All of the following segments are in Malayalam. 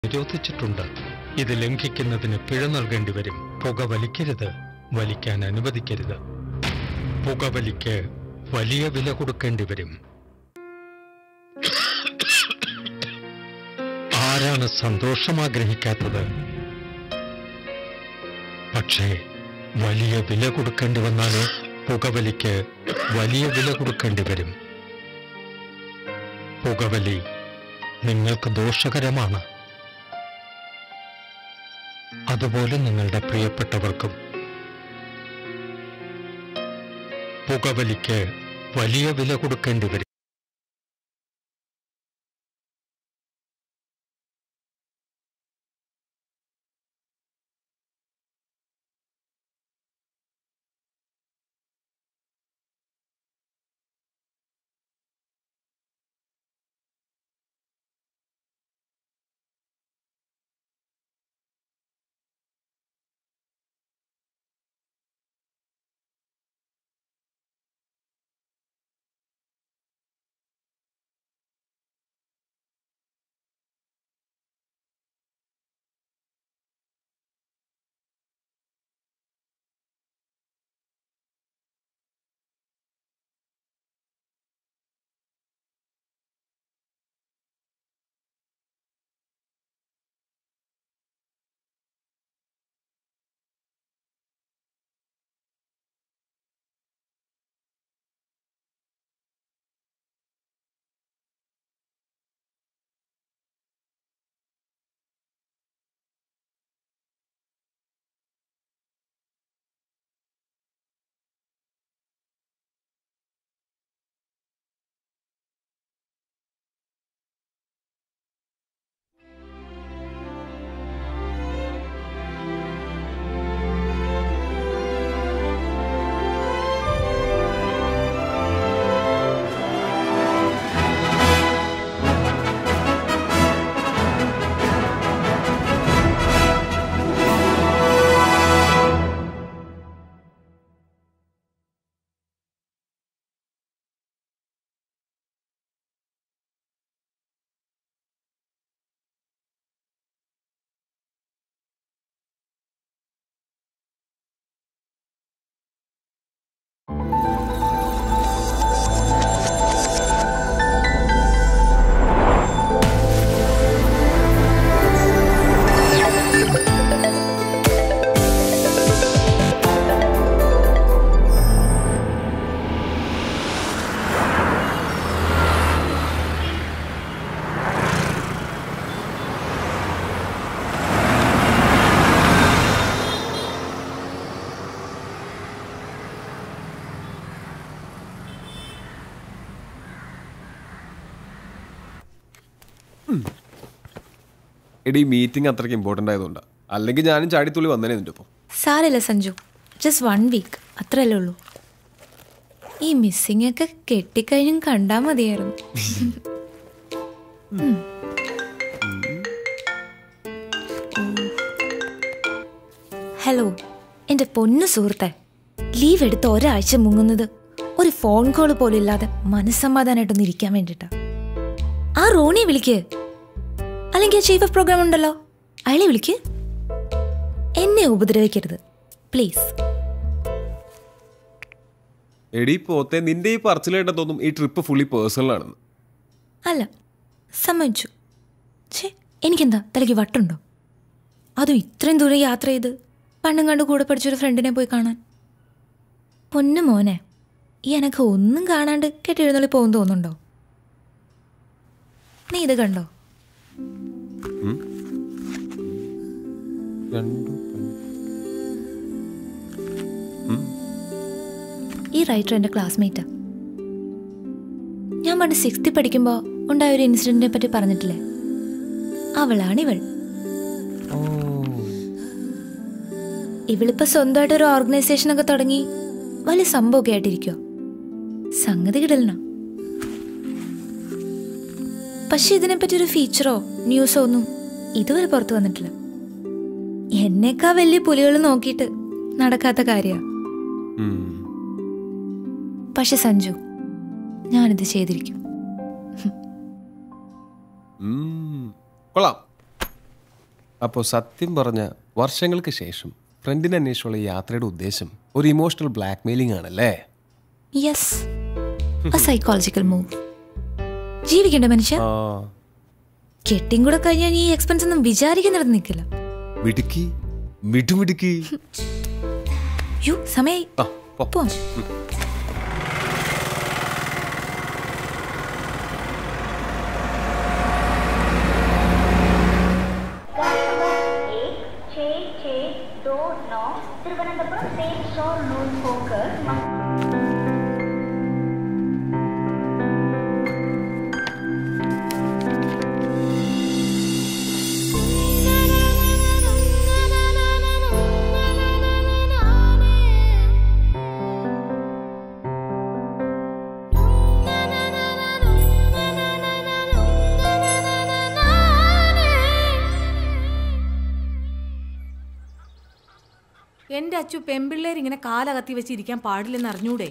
നിരോധിച്ചിട്ടുണ്ട് ഇത് ലംഘിക്കുന്നതിന് പിഴ നൽകേണ്ടി വരും പുക വലിക്കരുത് വലിക്കാൻ അനുവദിക്കരുത് പുകവലിക്ക് വലിയ വില കൊടുക്കേണ്ടി വരും ആരാണ് സന്തോഷം ആഗ്രഹിക്കാത്തത് പക്ഷേ വലിയ വില കൊടുക്കേണ്ടി വന്നാലോ പുകവലിക്ക് വലിയ വില കൊടുക്കേണ്ടി വരും പുകവലി നിങ്ങൾക്ക് ദോഷകരമാണ് അതുപോലെ നിങ്ങളുടെ പ്രിയപ്പെട്ടവർക്കും പുകവലിക്ക് വലിയ വില കൊടുക്കേണ്ടി വരും എടി മീറ്റിംഗ് അത്രയ്ക്ക് ഇമ്പോർട്ടൻ്റ് ആയതുകൊണ്ടാണ് അല്ലെങ്കിൽ ഞാനും ചാടിത്തുള്ളി വന്നേനെ നിൻ്റെ ഒപ്പം സാരല്ല സഞ്ജു ജസ്റ്റ് വൺ വീക്ക് അത്രയല്ലേ ഉള്ളൂ ഈ മിസ്സിംഗ് ഒക്കെ കെട്ടിക്കഴിഞ്ഞും കണ്ടാ മതിയായിരുന്നു ഉം. ഹലോ എൻ്റെ പൊന്നു സുഹൃത്തെ ലീവ് എടുത്ത് ഒരാഴ്ച മുങ്ങുന്നത് ഒരു ഫോൺ കോൾ പോലും ഇല്ലാതെ മനസ്സമാധാനമായിട്ടൊന്ന് ഇരിക്കാൻ വേണ്ടിട്ടാ ആ റോണിയെ വിളിക്ക് അല്ലെങ്കിൽ ആ ചീഫ് ഓഫ് പ്രോഗ്രാം ഉണ്ടല്ലോ അയാളെ വിളിക്ക് എന്നെ ഉപദ്രവിക്കരുത് പ്ലീസ് എടി പോത്തെ നിന്റെ ഈ പറച്ചിലായിട്ട് തോന്നും ഈ ട്രിപ്പ് ഫുള്ളി പേഴ്സണൽ ആണെന്ന് അല്ല സമ്മതിച്ചു ഛേ എനിക്കെന്താ തലയ്ക്ക് വട്ടുണ്ടോ അതും ഇത്രയും ദൂരം യാത്ര ചെയ്ത് പണ്ടും കണ്ട് കൂടെ പഠിച്ചൊരു ഫ്രണ്ടിനെ പോയി കാണാൻ പൊന്നു മോനെ ഈ എനക്ക് ഒന്നും കാണാണ്ട് കെട്ടിഴുന്നള്ളി പോകും തോന്നുന്നുണ്ടോ നീ ഇത് കണ്ടോ രണ്ടു ഈ റൈറ്റർ എൻ്റെ ക്ലാസ്മേറ്റാ ഞാൻ പണ്ട് സിക്സ്ത്തിൽ പഠിക്കുമ്പോൾ ഉണ്ടായ ഒരു ഇൻസിഡൻറ്റിനെ പറ്റി പറഞ്ഞിട്ടില്ലേ അവളാണിവൾ ഇവളിപ്പോ സ്വന്തമായിട്ട് ഒരു ഓർഗനൈസേഷൻ ഒക്കെ തുടങ്ങി വലിയ സംഭവമൊക്കെ ആയിട്ടിരിക്കുക സംഗതി കിടലന പക്ഷെ ഇതിനെപ്പറ്റി ഒരു ഫീച്ചറോ ന്യൂസോ ഒന്നും ഇതുവരെ പുറത്തു വന്നിട്ടില്ല എന്നേക്കാ വലിയ പുലികൾ നോക്കിയിട്ട് നടക്കാത്ത കാര്യ പക്ഷെ സഞ്ജു ഞാനിത് ചെയ്തിരിക്കും കൊള്ളാം അപ്പോൾ സത്യം പറഞ്ഞ വർഷങ്ങൾക്ക് ശേഷം ഫ്രണ്ടിനെ അന്വേഷിച്ചുള്ള ഈ യാത്രയുടെ ഉദ്ദേശം ഒരു ഇമോഷണൽ ബ്ലാക്ക് മെയിലിംഗ് ആണല്ലേ യെസ് സൈക്കോളജിക്കൽ മൂവ് ജീവിക്കണ്ട മനുഷ്യ ആ കെട്ടിയും കൂടെ കഴിഞ്ഞാൽ ഈ എക്സ്പെൻസ് ഒന്നും വിചാരിക്കുന്നിടത്ത് നിൽക്കില്ല മിടുക്കി മിടുമിടുക്കി യു സമയായി ആ പോ പോവാം एक छः छः दो नौ तिरुवनंतपुरम से सौ नून होकर എന്റെ അച്ചു പെമ്പിള്ളേർ ഇങ്ങനെ കാലകത്തി വെച്ച് ഇരിക്കാൻ പാടില്ലെന്ന് അറിഞ്ഞൂടെ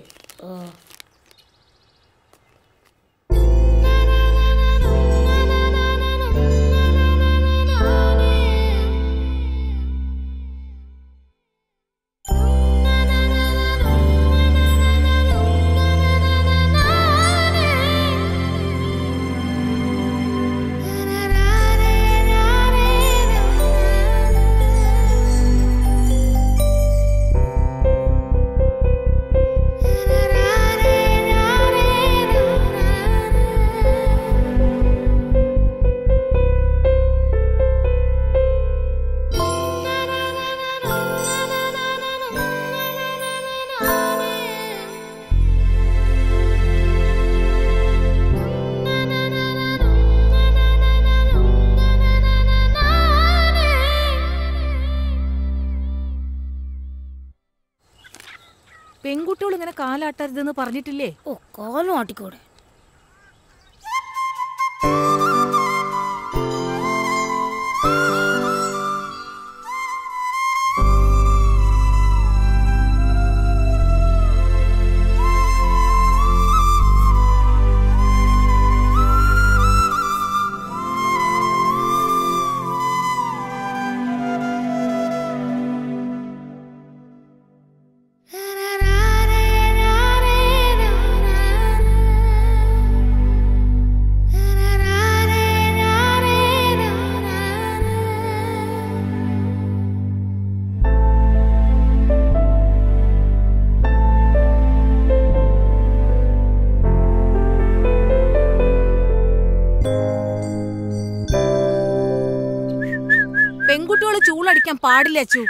പെൺകുട്ടികൾ ഇങ്ങനെ കാലാട്ടരുതെന്ന് പറഞ്ഞിട്ടില്ലേ ഓ കാലും ആട്ടിക്കൂടെ പെൺകുട്ടികൾ ചൂളടിക്കാൻ പാടില്ല അച്ചു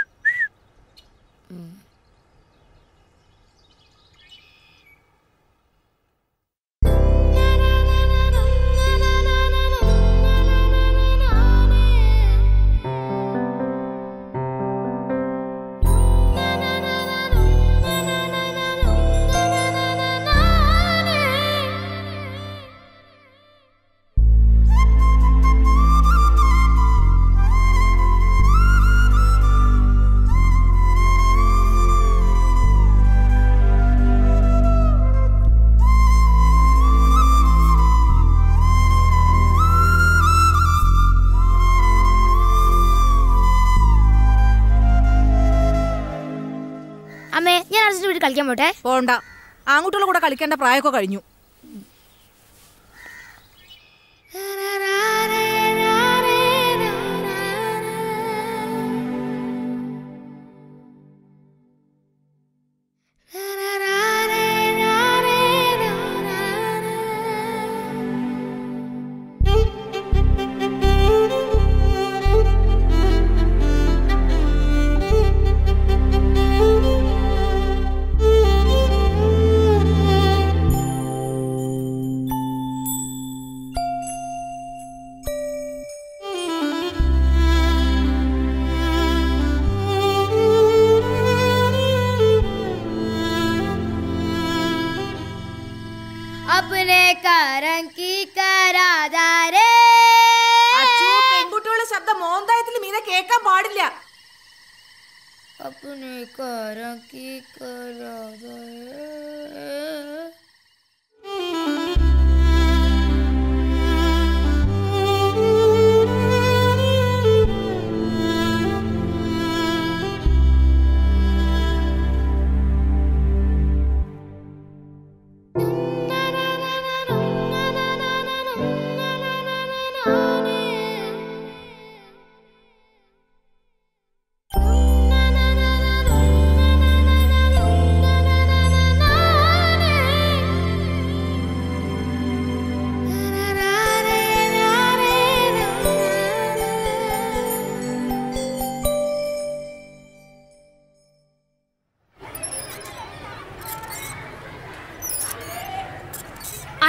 അമ്മേ ഞാൻ അർജുൻ്റെ വീട്ടിൽ കളിക്കാൻ പോട്ടെ പോണ്ട ആൺകുട്ടികളുടെ കൂടെ കളിക്കേണ്ട പ്രായമൊക്കെ കഴിഞ്ഞു अपने कारण की कराതാരേ പെൺകുട്ടികളുടെ ശബ്ദം മോന്തായത്തിൽ മീനെ കേൾക്കാൻ പാടില്ല अपने कारण की करादाരേ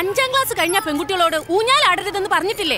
അഞ്ചാം ക്ലാസ് കഴിഞ്ഞ പെൺകുട്ടികളോട് ഊഞ്ഞാലാടരുതെന്ന് പറഞ്ഞിട്ടില്ലേ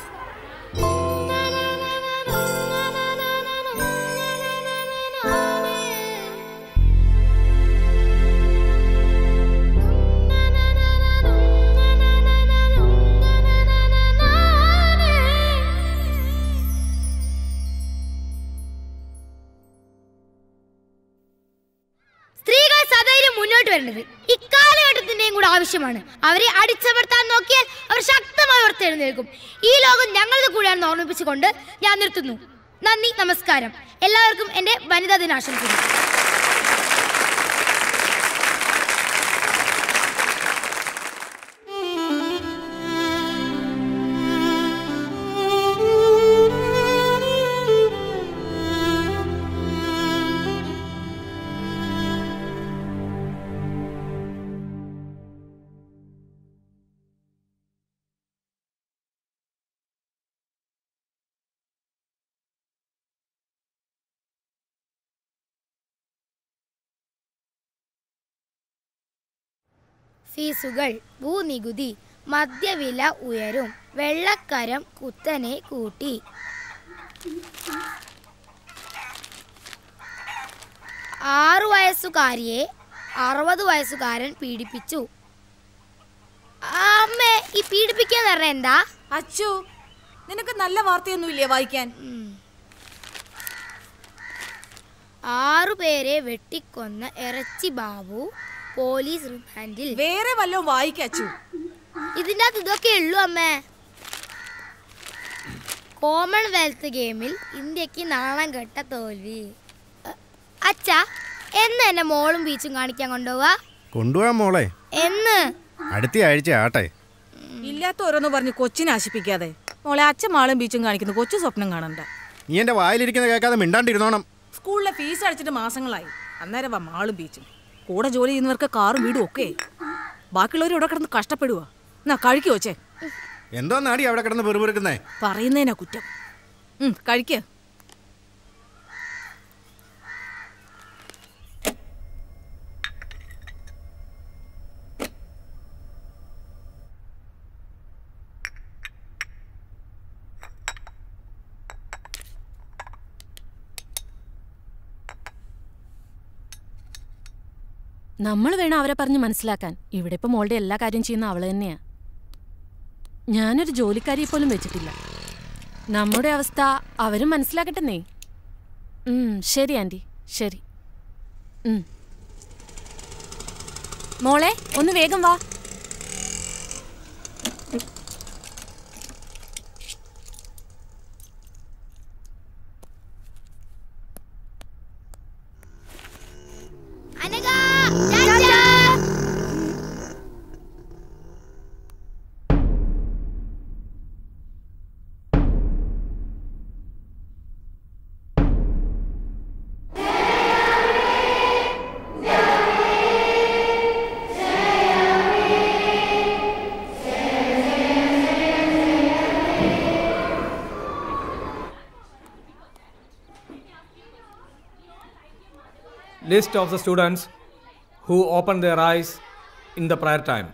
സ്ത്രീകൾ സധൈര്യം മുന്നോട്ട് വരേണ്ടത് ഇക്കാലഘട്ടത്തിന്റെയും കൂടെ ആവശ്യമാണ് അവരെ അടിച്ചമർത്താൻ നോക്കിയാൽ അവർ ശക്തമായി ഉയർത്തെഴുന്നേൽക്കും ഈ ലോകം ഞങ്ങളത് കൂടിയാണെന്ന് ഓർമ്മിപ്പിച്ചുകൊണ്ട് ഞാൻ നിർത്തുന്നു നന്ദി നമസ്കാരം എല്ലാവർക്കും എന്റെ വനിതാ ദിനാശംസകൾ ഫീസുകൾ ഭൂനികുതി മദ്യവില ഉയരും വെള്ളക്കരം കുത്തനെ കൂട്ടി ആറു വയസ്സുകാരിയെ അറുപത് വയസ്സുകാരൻ പീഡിപ്പിച്ചു അമ്മേ ഈ പീഡിപ്പിക്കുക എന്ന് പറഞ്ഞാൽ എന്താ അച്ചു നിനക്ക് നല്ല വാർത്തയൊന്നുമില്ലേ വായിക്കാൻ ആറുപേരെ വെട്ടിക്കൊന്ന ഇറച്ചി ബാബു പോലീസ് റിമാൻഡിൽ വേറെ വല്ലതും വായിക്കച്ചു ഇതിൻ്റെ അകത്ത് ഇതൊക്കെ ഉള്ളൂ അമ്മേ കോമൺവെൽത്ത് ഗെയിമിൽ ഇന്ത്യക്ക് നാണം കെട്ട തോൽവി അ- അച്ഛാ എന്ന് എന്നെ മോളും ബീച്ചും കാണിക്കാൻ കൊണ്ടുപോവാ കൊണ്ടുപോകാൻ മോളെ എന്ന് അടുത്ത ആഴ്ച ആട്ടെ ഇല്ലാത്ത ഓരോന്ന് പറഞ്ഞ് കൊച്ചിനെ ആശിപ്പിക്കാതെ മോളെ അച്ഛൻ മാളും ബീച്ചും കാണിക്കുന്നു കൊച്ചു സ്വപ്നം കാണണ്ട നീ എൻ്റെ വായിലിരിക്കുന്ന കേൾക്കാതെ മിണ്ടാണ്ടിരുന്നോണം സ്കൂളിലെ ഫീസ് അടച്ചിട്ട് മാസങ്ങളായി അന്നേരം വാ മാളും ബീച്ചും കൂടെ ജോലി ചെയ്യുന്നവർക്ക് കാറും വീടും ഒക്കെ ബാക്കിയുള്ളവർ ഇവിടെ കിടന്ന് കഷ്ടപ്പെടുക എന്നാ കഴിക്കോ ചേ എന്തോ നാടി അവിടെ കിടന്ന് പെറുപെറുക്കുന്നേ പറയുന്നതിനാ കുറ്റം ഉം, കഴിക്ക് നമ്മൾ വേണം അവരെ പറഞ്ഞ് മനസ്സിലാക്കാൻ ഇവിടെ ഇപ്പൊ മോളുടെ എല്ലാ കാര്യം ചെയ്യുന്ന അവള് തന്നെയാ ഞാനൊരു ജോലിക്കാരിയെ പോലും വെച്ചിട്ടില്ല നമ്മുടെ അവസ്ഥ അവരും മനസ്സിലാക്കട്ടെന്നേ ഉം, ശരി ആൻറ്റി ശരി ഉം. മോളെ ഒന്ന് വേഗം വാ Anagha ചാച്ചാ. List of the students who opened their eyes in the prayer time.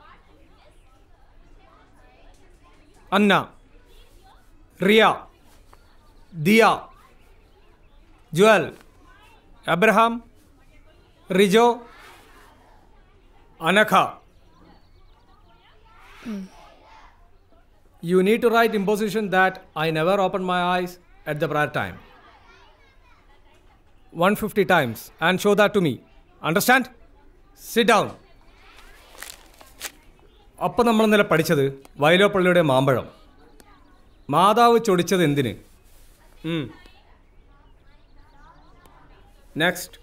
Anna, Ria, Dia, Joel, Abraham, Rijo, Anakha. You need to write imposition that I never opened my eyes at the prayer time. 150 times and show that to me. Understand? Sit down. അപ്പം നമ്മൾ ഇന്നലെ പഠിച്ചത് വയലോപ്പള്ളിയുടെ മാമ്പഴം മാതാവ് ചൊടിച്ചത് എന്തിന് നെക്സ്റ്റ്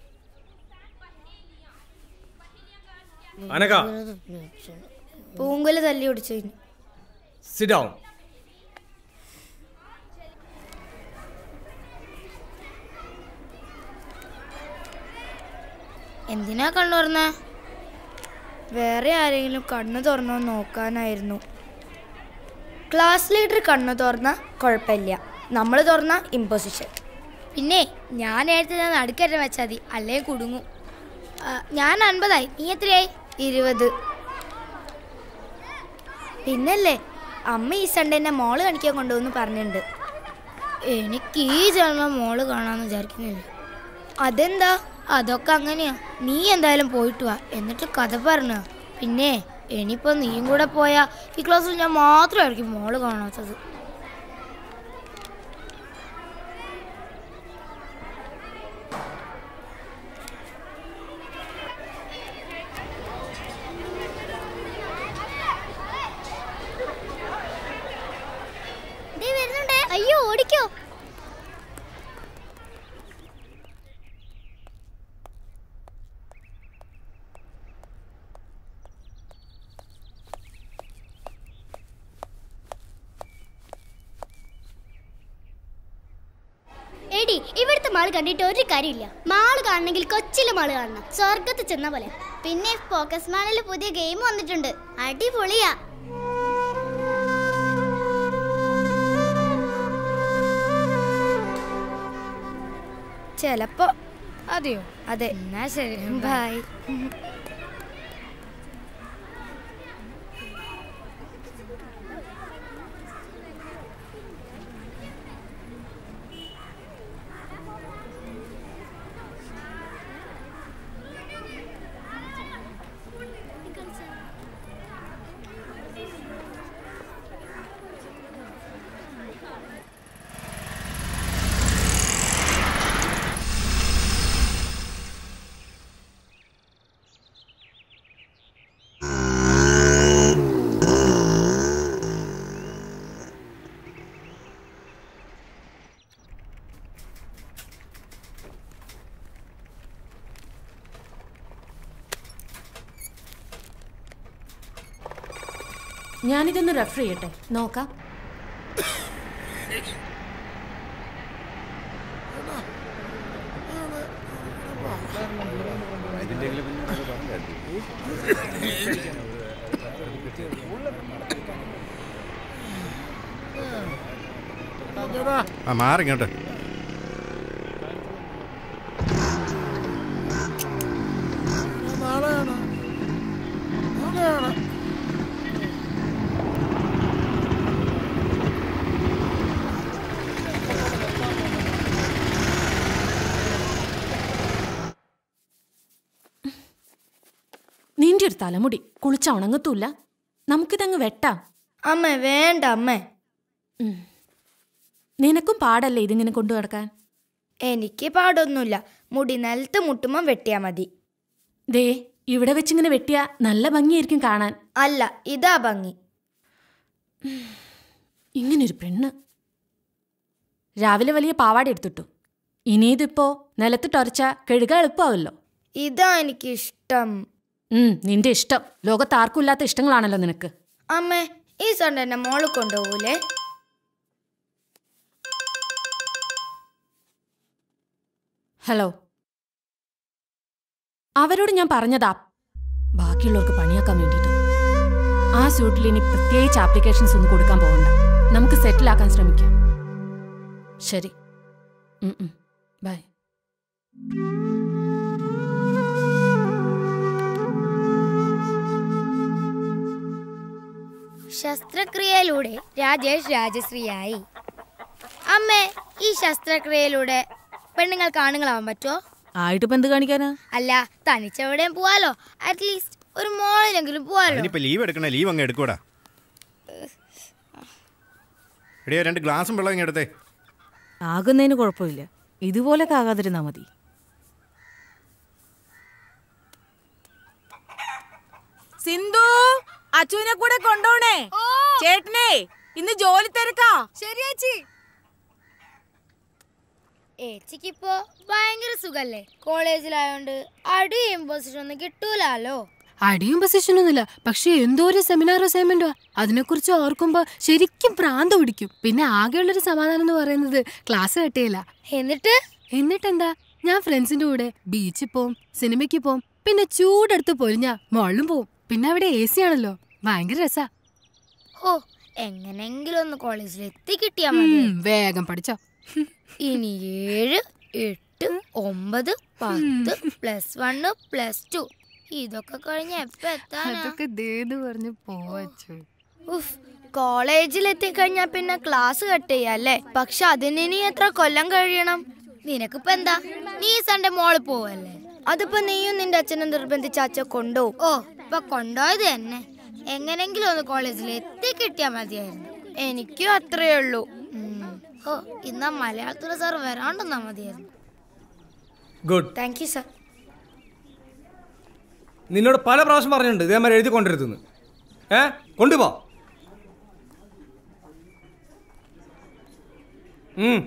അനക പൂങ്കുല തല്ലി ഒടിച്ചതിന് സിറ്റ് ഡൗൺ എന്തിനാ കണ്ണു തുറന്ന വേറെ ആരെങ്കിലും കണ്ണു തുറന്നോ നോക്കാനായിരുന്നു ക്ലാസ് ലീഡർ കണ്ണു തുറന്ന കുഴപ്പമില്ല നമ്മൾ തുറന്ന ഇമ്പോസിഷൻ പിന്നെ ഞാൻ നേരത്തെ ഞാൻ നടുക്കറ്റം വെച്ചാൽ മതി അല്ലേ കുടുങ്ങും ആ, ഞാൻ അൻപതായി നീ എത്രയായി ഇരുപത് പിന്നല്ലേ അമ്മ ഈ സൺഡേ എന്നെ മോള് കാണിക്കാൻ കൊണ്ടുവന്ന് പറഞ്ഞിട്ടുണ്ട് എനിക്ക് ഈ ജന്മം മോള് കാണാന്ന് വിചാരിക്കുന്നില്ല അതെന്താ അതൊക്കെ അങ്ങനെയാ നീ എന്തായാലും പോയിട്ട് വാ എന്നിട്ട് കഥ പറഞ്ഞ പിന്നെ ഇനിയിപ്പോ നീയും കൂടെ പോയാ ഈ ക്ലാസ്സിൽ ഞാൻ മാത്രമായിരിക്കും മോള് കാണാത്തത് അയ്യോ ഓടിക്കോ എടി ഇവിടുത്തെ മാള് കണ്ടിട്ട് ഒരു കാര്യമില്ല മാള് കാണണമെങ്കിൽ കൊച്ചിലെ മാള് കാണണം സ്വർഗത്ത് ചെന്ന പോലെ പിന്നെ ഫോക്കസ് മാളിൽ പുതിയ ഗെയിം വന്നിട്ടുണ്ട് അടിപൊളിയാ ചെലപ്പോ അതെയോ അതെ എന്നാ ശരി ബൈ ഞാനിതൊന്ന് റെഫർ ചെയ്യട്ടെ നോക്കാം ആ മാറിങ്ങോട്ട് നിന്റെ ഒരു തലമുടി കുളിച്ച ഉണങ്ങത്തൂല്ല നമുക്കിതങ്ങ് വെട്ടാം അമ്മ വേണ്ട അമ്മേ നിനക്കും പാടല്ലേ ഇതിങ്ങനെ കൊണ്ടു നടക്കാൻ എനിക്ക് പാടൊന്നുമില്ല മുടി നിലത്ത് മുട്ടുമ്പം വെട്ടിയാ മതി ദേ ഇവിടെ വെച്ചിങ്ങനെ വെട്ടിയാ നല്ല ഭംഗിയായിരിക്കും കാണാൻ അല്ല ഇതാ ഭംഗി ഇങ്ങനൊരു പെണ്ണ് രാവിലെ വലിയ പാവാട എടുത്തിട്ടു ഇനിയിതിപ്പോ നിലത്തിട്ടൊരച്ച കഴുക എളുപ്പമാവല്ലോ ഇതാ എനിക്ക് ഇഷ്ടം ഉം നിന്റെ ഇഷ്ടം ലോകത്ത് ആർക്കും ഇല്ലാത്ത ഇഷ്ടങ്ങളാണല്ലോ നിനക്ക് അമ്മേ ഈ സൺഡേ എന്നെ മോള് കൊണ്ടുപോകൂലേ ഹലോ അവരോട് ഞാൻ പറഞ്ഞതാ ബാക്കിയുള്ളവർക്ക് പണിയാക്കാൻ വേണ്ടിയിട്ട് ആ സ്യൂട്ടിൽ ഇനി പ്രത്യേകിച്ച് ആപ്ലിക്കേഷൻസ് ഒന്നും കൊടുക്കാൻ പോകണ്ട നമുക്ക് സെറ്റിലാക്കാൻ ശ്രമിക്കാം ശരി ബൈ ശസ്ത്രക്രിയയിലൂടെ രാജേഷ് രാജശ്രീയായി അമ്മേ ഈ ശസ്ത്രക്രിയയിലൂടെ പെണ്ണുങ്ങൾക്ക് ആണുങ്ങളാവാൻ പറ്റുമോ ആയിട്ടിപ്പോ എന്ത് കാണിക്കാനാ അല്ല തനിച്ചെവിടെയും പോവാലോ അറ്റ്ലീസ്റ്റ് ഒരു മോളിലെങ്കിലും പോവാലോ അതിനിപ്പോ ലീവ് എടുക്കണേ ലീവ് അങ്ങ് എടുക്കൂടാ എടിയോ രണ്ട് ഗ്ലാസും വെള്ളം ഇങ്ങ് എടുത്തേ ആകുന്നതിന് കുഴപ്പമില്ല ഇതുപോലൊക്കെ ആകാതിരുന്നാ മതി സിന്ധു അച്ചുവിനെ കൂടെ കൊണ്ടോണേ ചേട്ടനെ ഇന്ന് ജോലി തിരക്കാ ശരിയാച്ചി ഏച്ചിക്കിപ്പോ ഭയങ്കര സുഖല്ലേ കോളേജിലായോണ്ട് അടിയും പൊസിഷൻ ഒന്നും കിട്ടൂലോ അടിയും പൊസിഷനൊന്നുമില്ല പക്ഷെ എന്തോ ഒരു സെമിനാർ അസൈൻമെന്റോ അതിനെക്കുറിച്ച് ഓർക്കുമ്പോ ശരിക്കും പ്രാന്ത് പിടിക്കും പിന്നെ ആകെയുള്ളൊരു സമാധാനം എന്ന് പറയുന്നത് ക്ലാസ് കട്ടിയില്ല എന്നിട്ട് എന്നിട്ടെന്താ ഞാൻ ഫ്രണ്ട്സിന്റെ കൂടെ ബീച്ചിൽ പോവും സിനിമയ്ക്ക് പോവും പിന്നെ ചൂടെടുത്ത് പൊരിഞ്ഞ മോളിലും പോവും പിന്നെ അവിടെ എ സി ആണല്ലോ ഭയങ്കര രസാ ഓ എങ്ങനെങ്കിലും ഒന്ന് കോളേജിൽ എത്തി കിട്ടിയാ മതി ഉം, വേഗം പഠിച്ചോ ഇനി ഏഴ് എട്ട് ഒമ്പത് പത്ത് പ്ലസ് വണ്ണ് പ്ലസ് ടു ഇതൊക്കെ കഴിഞ്ഞ് എപ്പ എത്താനാ അതൊക്കെ ദേന്ന് പറഞ്ഞു പോവച്ചു ഉഫ് കോളേജിൽ എത്തിക്കഴിഞ്ഞാ പിന്നെ ക്ലാസ് കട്ട് ചെയ്യാല്ലേ പക്ഷെ അതിന് ഇനി എത്ര കൊല്ലം കഴിയണം നിനക്കിപ്പോ എന്താ നീ സൺഡേ മോള് പോവല്ലേ അതിപ്പോ നീയും നിന്റെ അച്ഛനും നിർബന്ധിച്ച അച്ഛൻ കൊണ്ടുപോകും ഓ ഇപ്പൊ കൊണ്ടുപോയത് തന്നെ എങ്ങനെങ്കിലും ഒന്ന് കോളേജിൽ എത്തിക്കിട്ടിയാ മതിയായിരുന്നു എനിക്കും അത്രേ ഉള്ളൂ ഉം. ഓ ഇന്നാ മലയാളത്തിലെ സാർ വരാണ്ടെന്നാ മതിയായിരുന്നു ഗുഡ് താങ്ക് യു സാർ നിന്നോട് പല പ്രാവശ്യം പറഞ്ഞിട്ടുണ്ട് ഇതേമാതിരി എഴുതി കൊണ്ടിരുത്തുന്നു ഏ കൊണ്ടുപോ ഉം.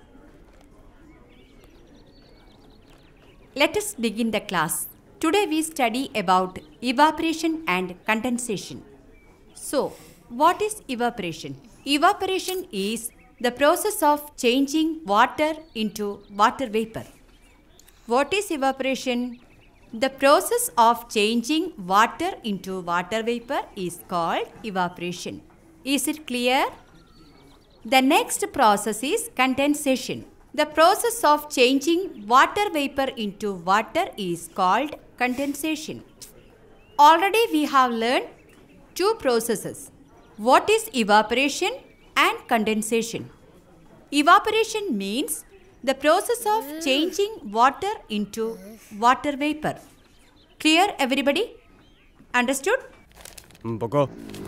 Let us begin the class. Today we study about evaporation and condensation. So, what is evaporation? Evaporation is the process of changing water into water vapor. What is evaporation? The process of changing water into water vapor is called evaporation. Is it clear? The next process is condensation. The process of changing water vapor into water is called condensation. Already we have learned two processes. What is evaporation and condensation? Evaporation means the process of changing water into water vapor. Clear everybody? Understood? ഉം, പൊക്കോ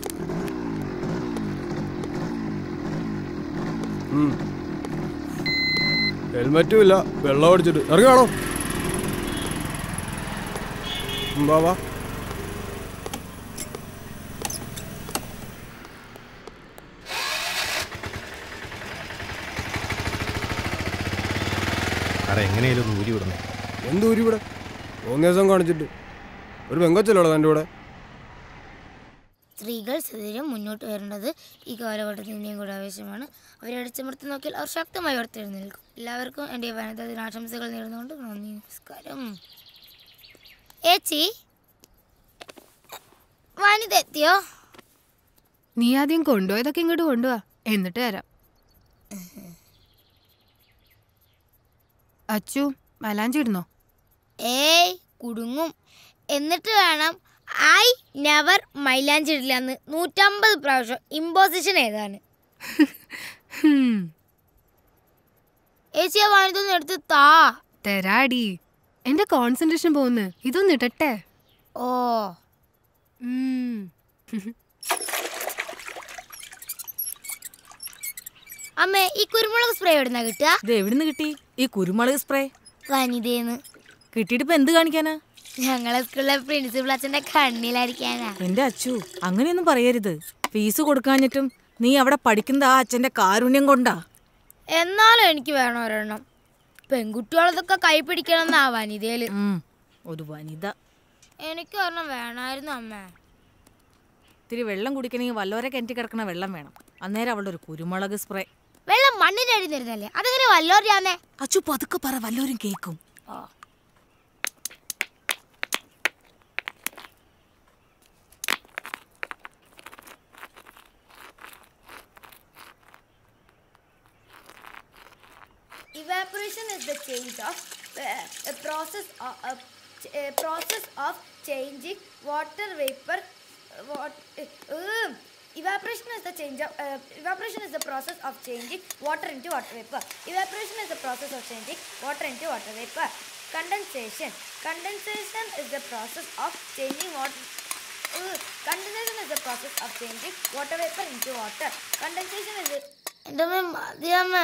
ഹെൽമറ്റും ഇല്ല വെള്ളം അടിച്ചിട്ട് ഇറങ്ങാണോ വാ വാ സാറേ എങ്ങനെയാലും ഒന്ന് ഊരി വിടണം എന്ത് ഊരി ഇവിടെ മൂന്ന് ദിവസം കാണിച്ചിട്ട് ഒരു പെങ്കൊച്ചല്ലോ എൻ്റെ കൂടെ സ്ത്രീകൾ സ്ഥിരം മുന്നോട്ട് വരേണ്ടത് ഈ കാലഘട്ടത്തിൻ്റെയും കൂടെ ആവശ്യമാണ് അവരെ അടിച്ചമർത്തി നോക്കിയാൽ അവർ ശക്തമായി ഉയർത്തെഴുന്നേൽക്കും എല്ലാവർക്കും എൻ്റെ വനിതാ ദിനാശംസകൾ നേർന്നുകൊണ്ട് നന്ദി നമസ്കാരം ഏച്ചി വനിത എത്തിയോ നീ ആദ്യം കൊണ്ടുപോയതൊക്കെ ഇങ്ങോട്ട് കൊണ്ടുപോവാ എന്നിട്ട് തരാം അച്ചു മലാഞ്ചി ഇടുന്നോ ഏയ് കുടുങ്ങും എന്നിട്ട് വേണം ഐ നെവർ മൈലാഞ്ചി ഇടില്ല എന്ന് നൂറ്റമ്പത് പ്രാവശ്യം ഇമ്പോസിഷൻ ഏതാണ് ഹും, ഏച്ചി ആ വനിതൊന്ന് എടുത്ത് താ തരാടി എന്റെ കോൺസെൻട്രേഷൻ പോകുന്നു ഇതൊന്ന് ഇടട്ടെ ഓ ഉം. അമ്മേ ഈ കുരുമുളക് സ്പ്രേ എവിടുന്നാ കിട്ടുക ഇത് എവിടുന്ന് കിട്ടി ഈ കുരുമുളക് സ്പ്രേ വനിതേന്ന് കിട്ടിയിട്ട് ഇപ്പൊ എന്ത് കാണിക്കാനാ ഞങ്ങളെ സ്കൂളിലെ പ്രിൻസിപ്പൾ അച്ഛന്റെ കണ്ണിലായിരിക്കാനാ എന്റെ അച്ചു അങ്ങനെയൊന്നും പറയരുത് ഫീസ് കൊടുക്കാഞ്ഞിട്ടും നീ അവിടെ പഠിക്കുന്ന ആ അച്ഛന്റെ കാരുണ്യം കൊണ്ടാ എന്നാലും എനിക്ക് വേണം ഒരെണ്ണം പെൺകുട്ടികളതൊക്കെ കൈ പിടിക്കണം എന്നാ വനിതയില് ഉം, ഒരു വനിത എനിക്ക് ഒരെണ്ണം വേണമായിരുന്നു അമ്മ ഇത്തിരി വെള്ളം കുടിക്കണമെങ്കിൽ വല്ലോരെ കിണറ്റി കിടക്കണ വെള്ളം വേണം അന്നേരം അവളുടെ ഒരു കുരുമുളക് സ്പ്രേ വെള്ളം മണ്ണിന്റെ അടി തരുന്നല്ലേ അതെങ്ങനെ വല്ലോറിയാന്നേ അച്ചു പതുക്കെ പറ വല്ലോരും കേക്കും Evaporation is the change of uh, a process of a, ch- a process of changing water vapor. Uh, what, uh, um, evaporation is the change of uh, evaporation is the process of changing water into water vapor. Evaporation is the process of changing water into water vapor. Condensation. Condensation is the process of changing water. Uh, condensation is the process of changing water vapor into water. Condensation is the. എൻ്റെ അമ്മ മതിയമ്മ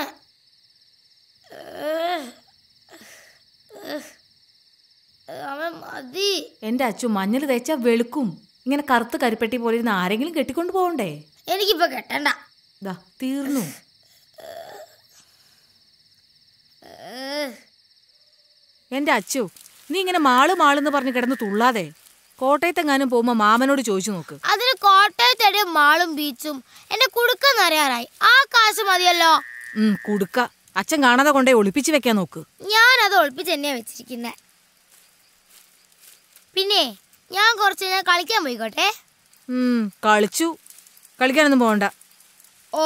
അവൻ മതി എന്റെ അച്ചു മഞ്ഞൾ തേച്ചാ വെളുക്കും ഇങ്ങനെ കറുത്ത് കരിപ്പെട്ടി പോലെ ഇരുന്ന് ആരെങ്കിലും കെട്ടിക്കൊണ്ട് പോകണ്ടേ എനിക്കിപ്പോ കെട്ടണ്ട ദാ തീർന്നു എന്റെ അച്ചു നീ ഇങ്ങനെ മാള് മാളെന്ന് പറഞ്ഞ് കിടന്ന് തുള്ളാതെ കോട്ടയത്തെങ്ങാനും പോകുമ്പോ മാമനോട് ചോദിച്ചു നോക്ക് അതിന് കോട്ടയത്തടി മാളും ബീച്ചും എന്നെ കുടുക്കെന്നറിയാറായി ആ കാശ് മതിയല്ലോ ഉം കുടുക്ക അച്ഛൻ കാണാതെ കൊണ്ടേ ഒളിപ്പിച്ച് വെക്കാൻ നോക്ക് ഞാൻ അത് ഒളിപ്പിച്ച് തന്നെയാ വെച്ചിരിക്കുന്നെ പിന്നെ ഞാൻ കുറച്ച് ഞാൻ കളിക്കാൻ പോയിക്കോട്ടെ ഉം കളിച്ചു കളിക്കാനൊന്നും പോകണ്ട ഓ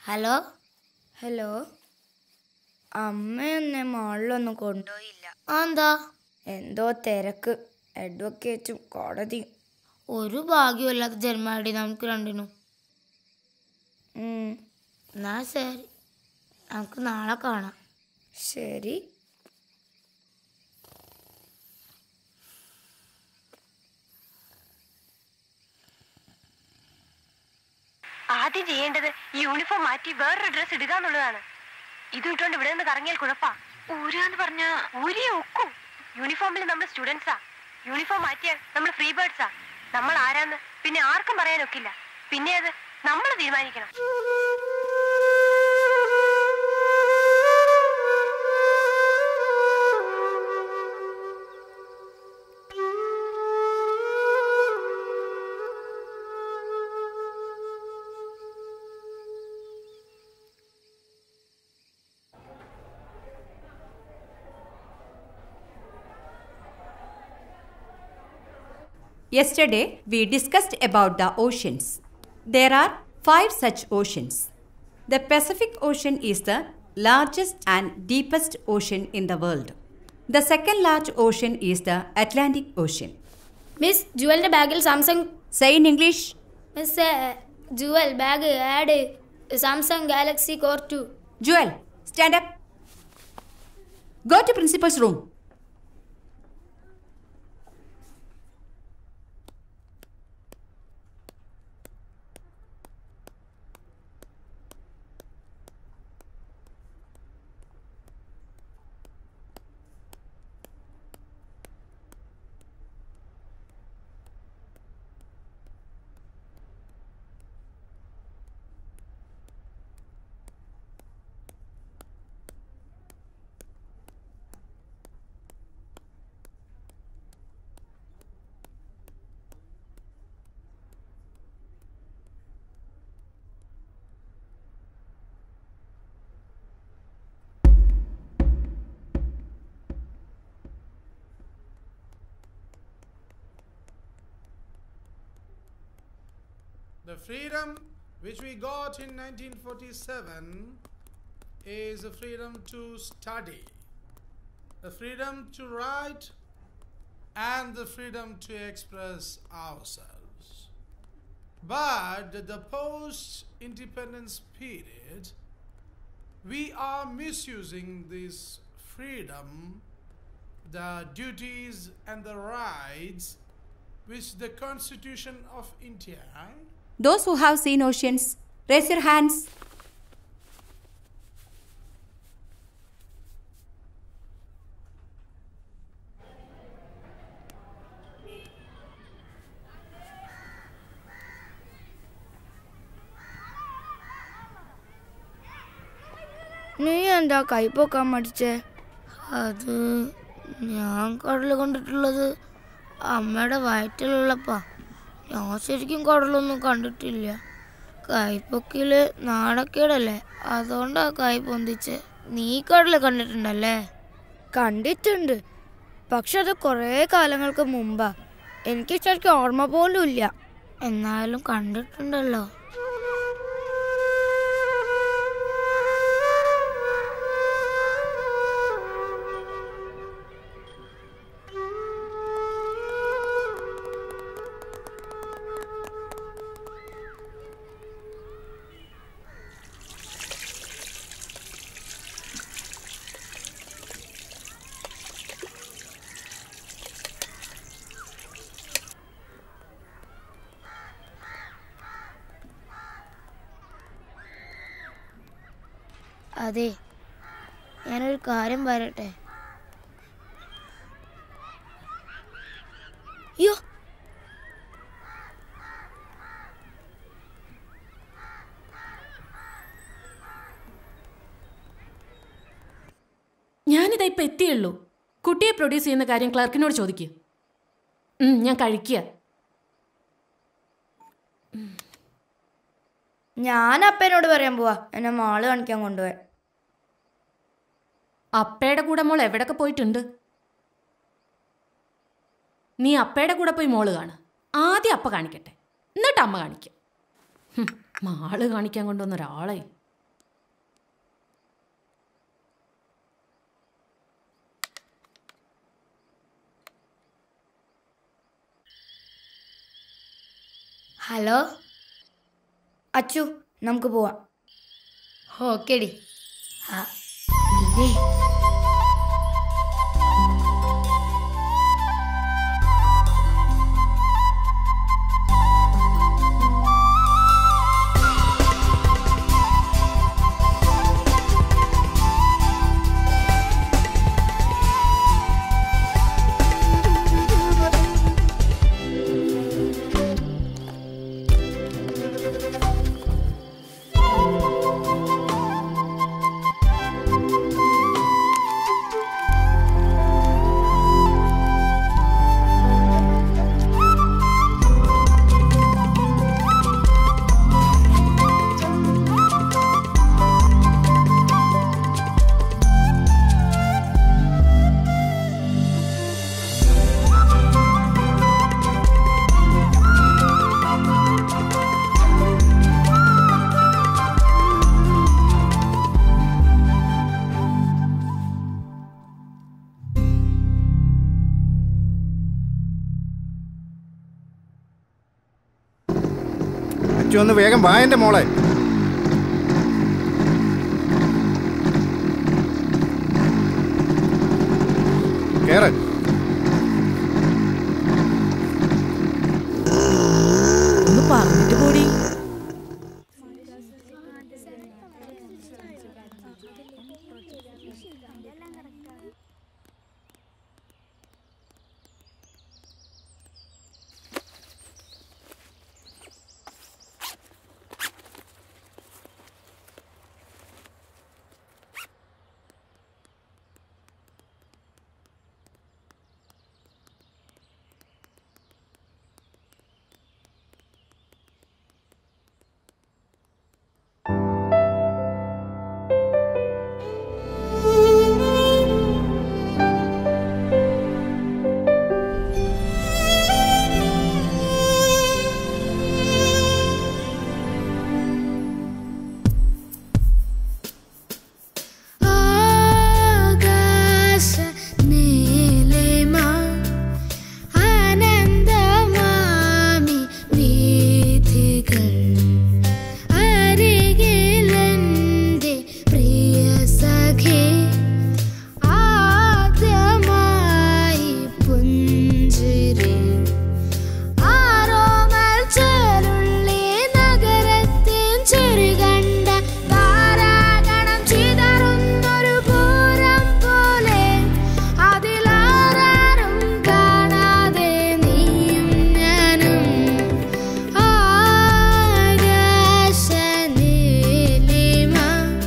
ഹലോ ഹലോ അമ്മയൊന്നെ മാളിലൊന്നും കൊണ്ടുപോയില്ല എന്താ എന്തോ തിരക്ക് അഡ്വക്കേറ്റും കോടതിയും ഒരു ഭാഗ്യമില്ലാത്ത ജന്മാടി നമുക്ക് രണ്ടിനും ഉം, എന്നാ ശരി നമുക്ക് നാളെ കാണാം ശരി ആദ്യം ചെയ്യേണ്ടത് ഈ യൂണിഫോം മാറ്റി വേറൊരു ഡ്രസ് ഇടുക എന്നുള്ളതാണ് ഇത് ഇട്ടുകൊണ്ട് ഇവിടെ നിന്ന് കറങ്ങിയാൽ കുഴപ്പാ ഊരാന്ന് പറഞ്ഞ ഊരിയെ ഒക്കൂ യൂണിഫോമിൽ നമ്മൾ സ്റ്റുഡൻസാ യൂണിഫോം മാറ്റിയാൽ നമ്മൾ ഫ്രീ ബേർഡ്സാ നമ്മൾ ആരാന്ന് പിന്നെ ആർക്കും പറയാനൊക്കില്ല പിന്നെ അത് നമ്മൾ തീരുമാനിക്കണം Yesterday, we discussed about the oceans. There are five such oceans. The Pacific Ocean is the largest and deepest ocean in the world. The second large ocean is the Atlantic Ocean. Miss ജുവലിന്റെ ബാഗിൽ Samsung Say in English. Miss Jewel bag add Samsung Galaxy Core two Joel, stand up. Go to principal's room. The freedom which we got in 1947 is the freedom to study, the freedom to write, and the freedom to express ourselves. But the post independence period, we are misusing this freedom, the duties, and the rights which the Constitution of India Those who have seen oceans, raise your hands. നീ എന്താ കൈപ്പൊക്കാൻ മടിച്ചേ അത് ഞാൻ കടൽ കണ്ടിട്ടുള്ളത് അമ്മയുടെ വയറ്റിലുള്ളപ്പാ ഞാൻ ശരിക്കും കടലൊന്നും കണ്ടിട്ടില്ല കൈപ്പൊക്കില് നാണക്കേടല്ലേ അതുകൊണ്ടാ കൈ പൊന്തിച്ച് നീ കടൽ കണ്ടിട്ടുണ്ടല്ലേ കണ്ടിട്ടുണ്ട് പക്ഷെ അത് കുറേ കാലങ്ങൾക്ക് മുമ്പാ എനിക്ക് ശരിക്കും ഓർമ്മ പോലും ഇല്ല എന്നാലും കണ്ടിട്ടുണ്ടല്ലോ അതെ ഞാനൊരു കാര്യം പറയട്ടെ അയ്യോ ഞാനിതാ ഇപ്പം എത്തിയുള്ളൂ കുട്ടിയെ പ്രൊഡ്യൂസ് ചെയ്യുന്ന കാര്യം ക്ലർക്കിനോട് ചോദിക്കുക ഞാൻ കഴിക്കുക ഞാൻ അപ്പനോട് പറയാൻ പോവാ എന്നെ മാള് കാണിക്കാൻ കൊണ്ടുപോയി അപ്പയുടെ കൂടെ മോൾ എവിടൊക്കെ പോയിട്ടുണ്ട് നീ അപ്പയുടെ കൂടെ പോയി മോള് കാണ് ആദ്യം അപ്പ കാണിക്കട്ടെ എന്നിട്ട് അമ്മ കാണിക്കാം ഹും, മാള് കാണിക്കാൻ കൊണ്ടുവന്ന ഒരാളെ ഹലോ അച്ചു നമുക്ക് പോവാം ഓക്കേടി ആ ഇതേ അച്ചു ഒന്ന് വേഗം വാ എൻ്റെ മോളെ കേറ് ഒന്ന് പറഞ്ഞിട്ട് പോടി ആകാശ നീലിമ ആനന്ദമാമി വീഥികൾ അരികിലെന്റെ പ്രിയ സഖി ആദ്യമായി പുഞ്ചിരി ആരോമൽ ചേരുള്ളി നഗരത്തിൻ ചെറുകണ്ട താരാഗണം ചിതറുന്നൊരു പൂരം പോലെ അതിലാരും കാണാതെ നീയും ഞാനും ആകാശ നീലിമ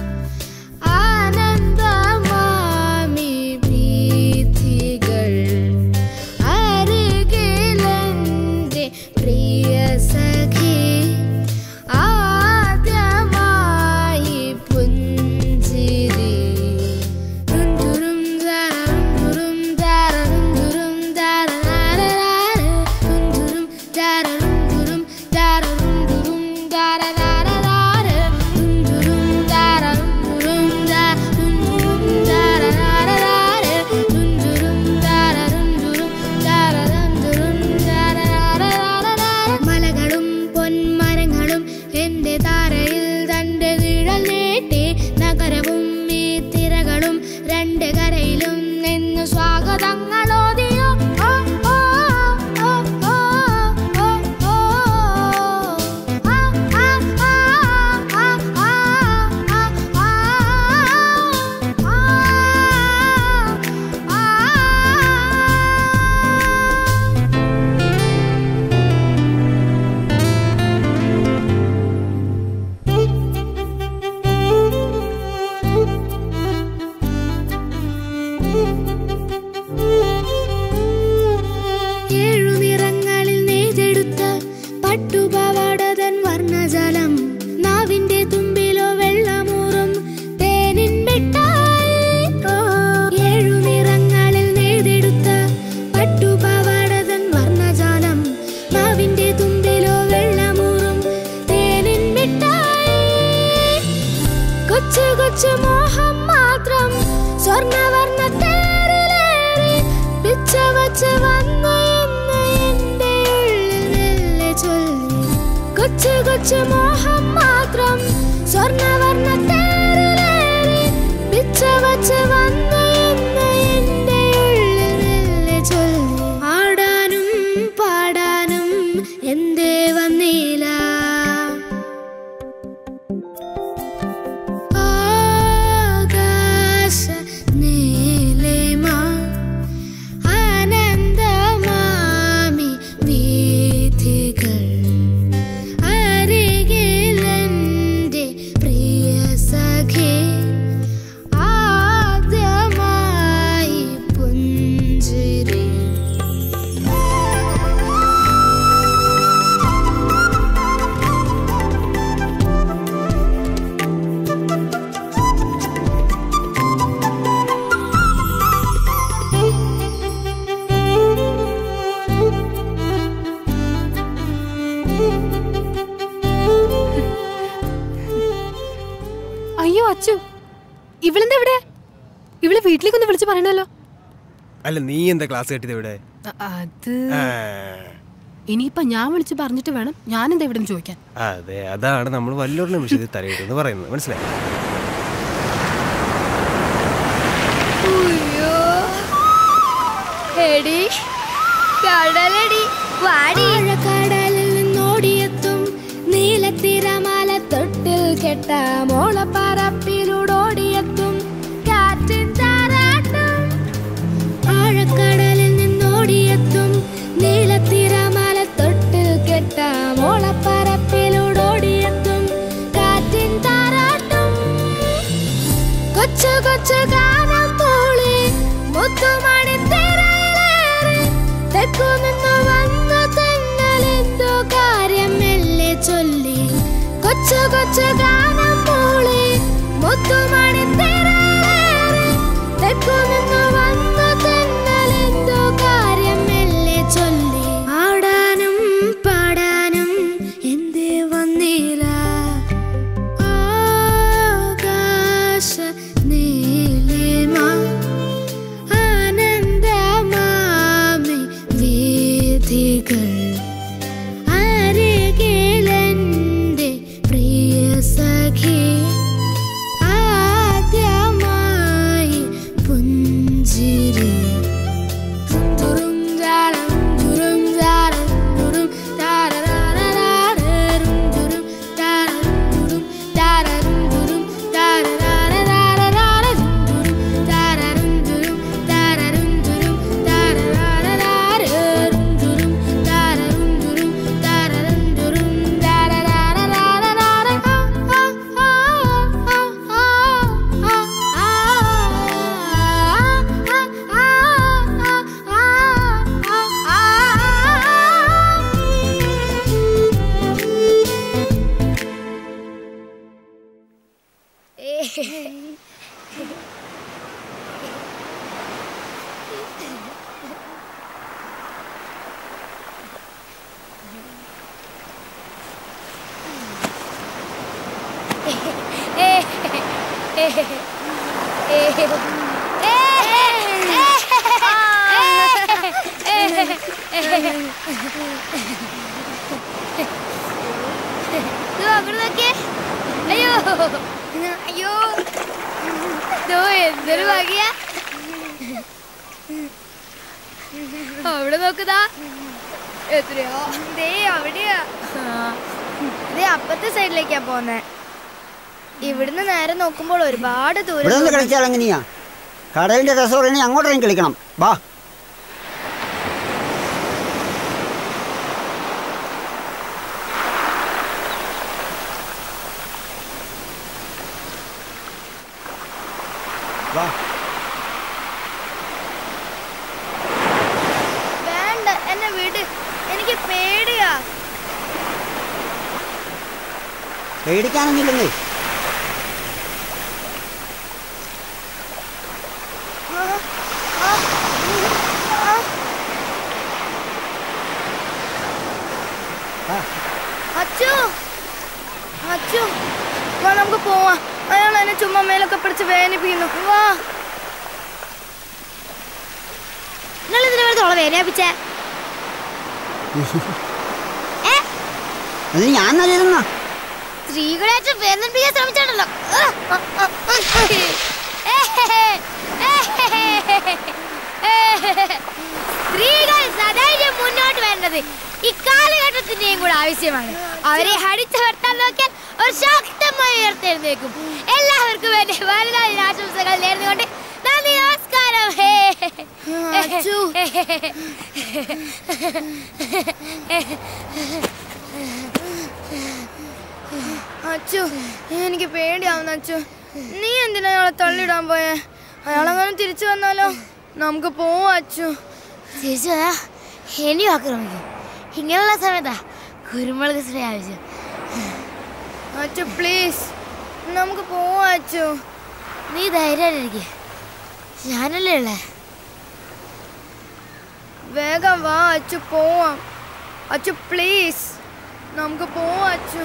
ആനന്ദമാമി വീഥികൾ അരികിലെന്റെ പ്രിയ സഖി ആദ്യമായി പുഞ്ചിരി തുന്തുരും ദാരറും ദാരറും ദാരറാരറാര തുന്തുരും ദാരറും ദാരറും ദാരറാരറാര തുന്തുരും ദാരറും ദാരറും ദാരറാരറാര തുന്തുരും ദാരറും ദാരറും ദാരറാരറാര മലകളും പൊന്മരങ്ങളും എന്റെ താരയിൽ തന്റെ നിഴൽ നീട്ടി നഗരവും ഈ തിരകളും രണ്ട് കരയിലും നിന്ന് സ്വാഗതങ്ങളോദിയോ ഓ, ഓ, ഓ, ഓ, ഓ, ഓ. ആ, ആ, ആ, ആ, ആ, ആ, ആ, ആ, ഏഴു നിറങ്ങളിൽ നെയ്തെടുത്ത പട്ടുപാവാടതൻ വർണ്ണജലം നാവിന്റെ തുമ്പിലോ വെള്ളമൂറും തേനിൻ മിഠായി ഓ, ഏഴു നിറങ്ങളിൽ നെയ്തെടുത്ത പട്ടുപാവാടതൻ വർണ്ണജാലം നാവിന്റെ തുമ്പിലോ വെള്ളമൂറും തേനിൻ മിഠായി കൊച്ചു കൊച്ചു മോഹം മാത്രം സ്വർണവർണ്ണ തേരിലേറി പിച്ച വച്ച് വന്നു എന്ന് എന്റെ ഉള്ളിൽ മെല്ലെ ചൊല്ലി കൊച്ചു മോഹം മാത്രം സ്വർണവർണ്ണ തേരിലേറി പിച്ച വച്ച് വന്ന് എന്ന് എന്റെ ഉള്ളിൽ മെല്ലെ ചൊല്ലി ആടാനും പാടാനും എന്തേ വന്നില്ല ആകാശ നീലിമ ആനന്ദമാമി വീഥികൾ അരികിലെന്റെ പ്രിയ സഖി ആദ്യമായി പുഞ്ചിരി അയ്യോ അച്ചു ഇവളെന്താ ഇവിടെ ഇവള് വീട്ടിലേക്കൊന്ന് വിളിച്ച് പറയണല്ലോ അല്ല നീ എന്താ ക്ലാസ് കെട്ടിയത് ഇവിടെ അ- അത് ആ, ഇനിയിപ്പൊ ഞാൻ വിളിച്ച് പറഞ്ഞിട്ട് വേണം ഞാനെന്താ ഇവിടെ നിന്ന് ചോദിക്കാൻ അതെ അതാണ് നമ്മൾ വല്ലൊരു നിമിഷത്തിൽ തലയിട്ടെന്ന് പറയുന്നത് മനസ്സിലായി ഉയ്യോ. എടി കടലടി വാടി കടലിൽ നിന്നോടിയെത്തും നീലത്തിരമാല തൊട്ടിൽ കെട്ട മോളപ്പറപ്പിലൂടോടിയെത്തും കാറ്റിൻ താരാട്ടം ആഴക്കടലിൽ നിന്നോടിയെത്തും നീലത്തിരമാല തൊട്ടിൽ കെട്ട മോളപ്പറപ്പിലൂടോടിയെത്തും കാറ്റിൻ താരാട്ടം കൊച്ചു കൊച്ചു ഗാനം മൂളി മുത്തുമണി തിരയിലേറി തെക്കു നിന്ന് വന്ന തെന്നലെന്തോ കാര്യം മെല്ലെ ചൊല്ലി കൊച്ചു കൊച്ചു ഗാനം മൂളി മുത്തുമണി തിരയിലേറി തെക്കു നിന്ന് വന്ന തെന്നലെന്തോ കാര്യം മെല്ലെ ചൊല്ലി ആടാനും പാടാനും എന്തേ വന്നില്ല ആകാശ നീലിമ ആനന്ദമാമി വീഥികൾ അരികിലെന്റെ പ്രിയ സഖി ആദ്യമായി പുഞ്ചിരി തുറും ജാരം തുറും ജാരം തുറും താരരാരരാരരും തുറും താരം തുറും താരരും തുറും താരരാരരാരരാരരും തുറും താരരും തുറും താരരും തുറും താരരാരരാരരും തുറും താരരും തുറും താരരും തുറും താരരാരരാരരാരം ആ ആ ആ ആ അയ്യോ അയ്യോ ദോ എന്തൊരു ഭാഗ്യ അവിടെ നോക്കുതാ എത്രയോ ദേ അവിടെയാ ദേ അപ്പത്തെ സൈഡിലേക്കാ പോന്നെ ഇവിടുന്ന് നേരെ നോക്കുമ്പോൾ ഒരുപാട് ഇവിടെ നിന്ന് ദൂരം കളിച്ചാൽ എങ്ങനെയാ കടലിന്റെ രസം പറയണേ അങ്ങോട്ടേക്കും കളിക്കണം വാ വാ വേണ്ട എന്നെ വിട് എനിക്ക് പേടിയാ പേടിക്കാനൊന്നുമില്ലെന്നേ ആ, ആ, ആ. അച്ചു അച്ചു വാ നമുക്ക് പോവാം അയാൾ എന്നെ ചുമ്മാ മേലൊക്കെ പിടിച്ച് വേദനിപ്പിക്കുന്നു വാ നിങ്ങൾ ഇതിനെ വെറുതെ ഓളെ വേദനിപ്പിച്ചേ അത് ഞാൻ നല്ലതെന്നാ സ്ത്രീകളായിട്ട് വേദനിപ്പിക്കാൻ ശ്രമിച്ചിട്ടുണ്ടല്ലോ സ്ത്രീകൾ സദൈര്യം മുന്നോട്ട് വേണ്ടത് ഈ കാലഘട്ടത്തിന്റെയും കൂടെ ആവശ്യമാണ് അവരെ അടിച്ചമർത്താൻ നോക്കിയാൽ ഒരു ശക്തമായി ഉയർത്തെഴുന്നേക്കും എല്ലാവർക്കും വേണ്ടി വനിതാ ദിനാശംസകൾ നേർന്നുകൊണ്ട് നന്ദി നമസ്കാരം ഹേ. അച്ചു എനിക്ക് പേടിയാവുന്നു അച്ചു നീ എന്തിനാ അയാളെ തള്ളിയിടാൻ പോയേ അയാളെങ്ങനെ തിരിച്ചു വന്നാലോ നമുക്ക് പോവാം അച്ചു തിരിച്ചു വരാ ഇനിയും ആക്രമിക്കും ഇങ്ങനെയുള്ള സമയത്താ കുരുമുളക് സ്പ്രേ ആവശ്യം അച്ചു പ്ലീസ് നമുക്ക് പോവാം അച്ചു നീ ധൈര്യമായിട്ടിരിക്കെ ഞാനല്ലേ ഉള്ളേ വേഗം വാ അച്ചു പോവാം അച്ചു പ്ലീസ് നമുക്ക് പോവാം അച്ചു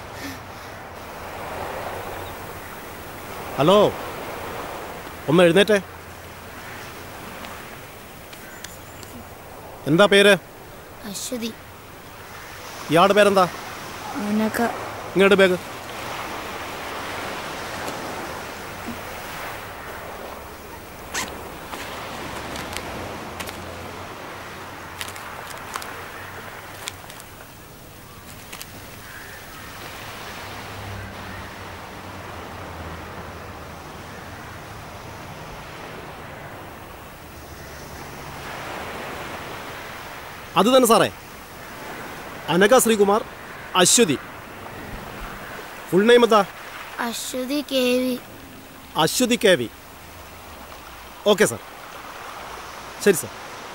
ഹലോ ഒന്ന് എഴുന്നേറ്റേ എന്താ പേര് അശ്വതി ഇയാളുടെ പേരെന്താ അവനൊക്കെ ഇങ്ങോട്ട് ബാഗ് അത് തന്നെ സാറേ അനഘ ശ്രീകുമാർ അശ്വതി ഫുൾ നെയിം എന്താ Aswathy K V Aswathy K V okay sir ശരി സാർ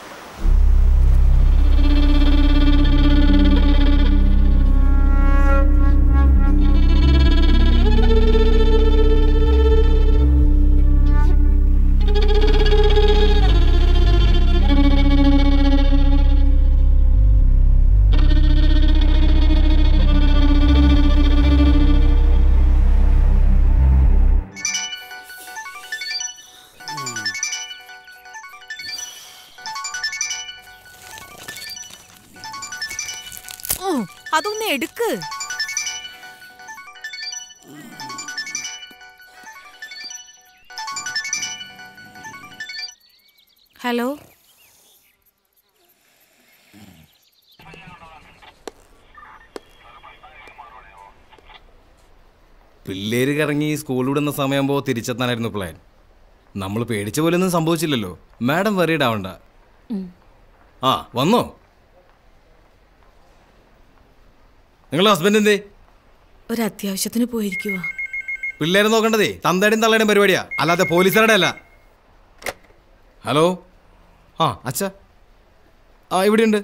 ഓ അതൊന്ന് എടുക്ക് ഹലോ പിള്ളേര് കറങ്ങി സ്കൂൾ വിടുന്ന സമയമാകുമ്പോൾ തിരിച്ചെത്താനായിരുന്നു പ്ലാൻ നമ്മൾ പേടിച്ച പോലൊന്നും സംഭവിച്ചില്ലല്ലോ മാഡം വറീഡ് ആവണ്ട ആ വന്നോ നിങ്ങളുടെ ഹസ്ബൻഡ് എന്തേ ഒരു അത്യാവശ്യത്തിന് പോയിരിക്കുവാ പിള്ളേരെ നോക്കേണ്ടതേ തന്തയുടെയും തള്ളയുടെയും പരിപാടിയാ അല്ലാതെ പോലീസുകാരുടെ അല്ല ഹലോ ആ അച്ഛ ആ ഇവിടെയുണ്ട്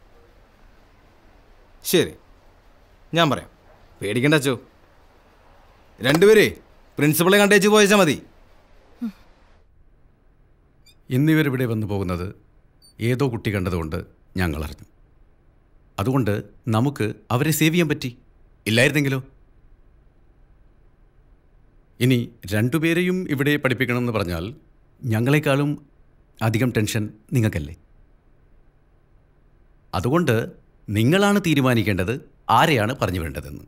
ശരി ഞാൻ പറയാം പേടിക്കണ്ട അച്ചോ രണ്ടുപേരേ പ്രിൻസിപ്പളെ കണ്ടേച്ച് പോയച്ചാൽ മതി ഇന്നിവരിവിടെ വന്നു പോകുന്നത് ഏതോ കുട്ടി കണ്ടതുകൊണ്ട് ഞങ്ങൾ അറിഞ്ഞു അതുകൊണ്ട് നമുക്ക് അവരെ സേവ് ചെയ്യാൻ പറ്റി ഇല്ലായിരുന്നെങ്കിലോ ഇനി രണ്ടുപേരെയും ഇവിടെ പഠിപ്പിക്കണമെന്ന് പറഞ്ഞാൽ ഞങ്ങളെക്കാളും അധികം ടെൻഷൻ നിങ്ങൾക്കല്ലേ അതുകൊണ്ട് നിങ്ങളാണ് തീരുമാനിക്കേണ്ടത് ആരെയാണ് പറഞ്ഞു വേണ്ടതെന്ന്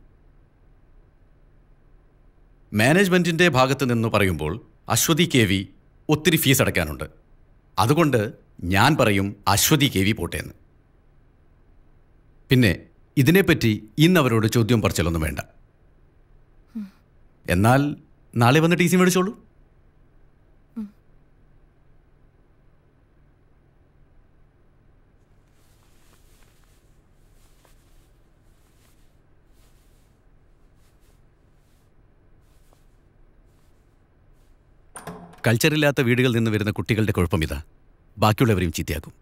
മാനേജ്മെൻറ്റിൻ്റെ ഭാഗത്ത് നിന്ന് പറയുമ്പോൾ അശ്വതി കെ വി ഒത്തിരി ഫീസ് അടയ്ക്കാനുണ്ട് അതുകൊണ്ട് ഞാൻ പറയും അശ്വതി കെ വി പോട്ടെ എന്ന് പിന്നെ ഇതിനെപ്പറ്റി ഇന്ന് അവരോട് ചോദ്യം പറച്ചിലൊന്നും വേണ്ട എന്നാൽ നാളെ വന്ന് ടി സി മേടിച്ചോളൂ കൾച്ചറില്ലാത്ത വീടുകളിൽ നിന്ന് വരുന്ന കുട്ടികളുടെ കുഴപ്പം ഇതാ ബാക്കിയുള്ളവരെയും ചീത്തയാക്കും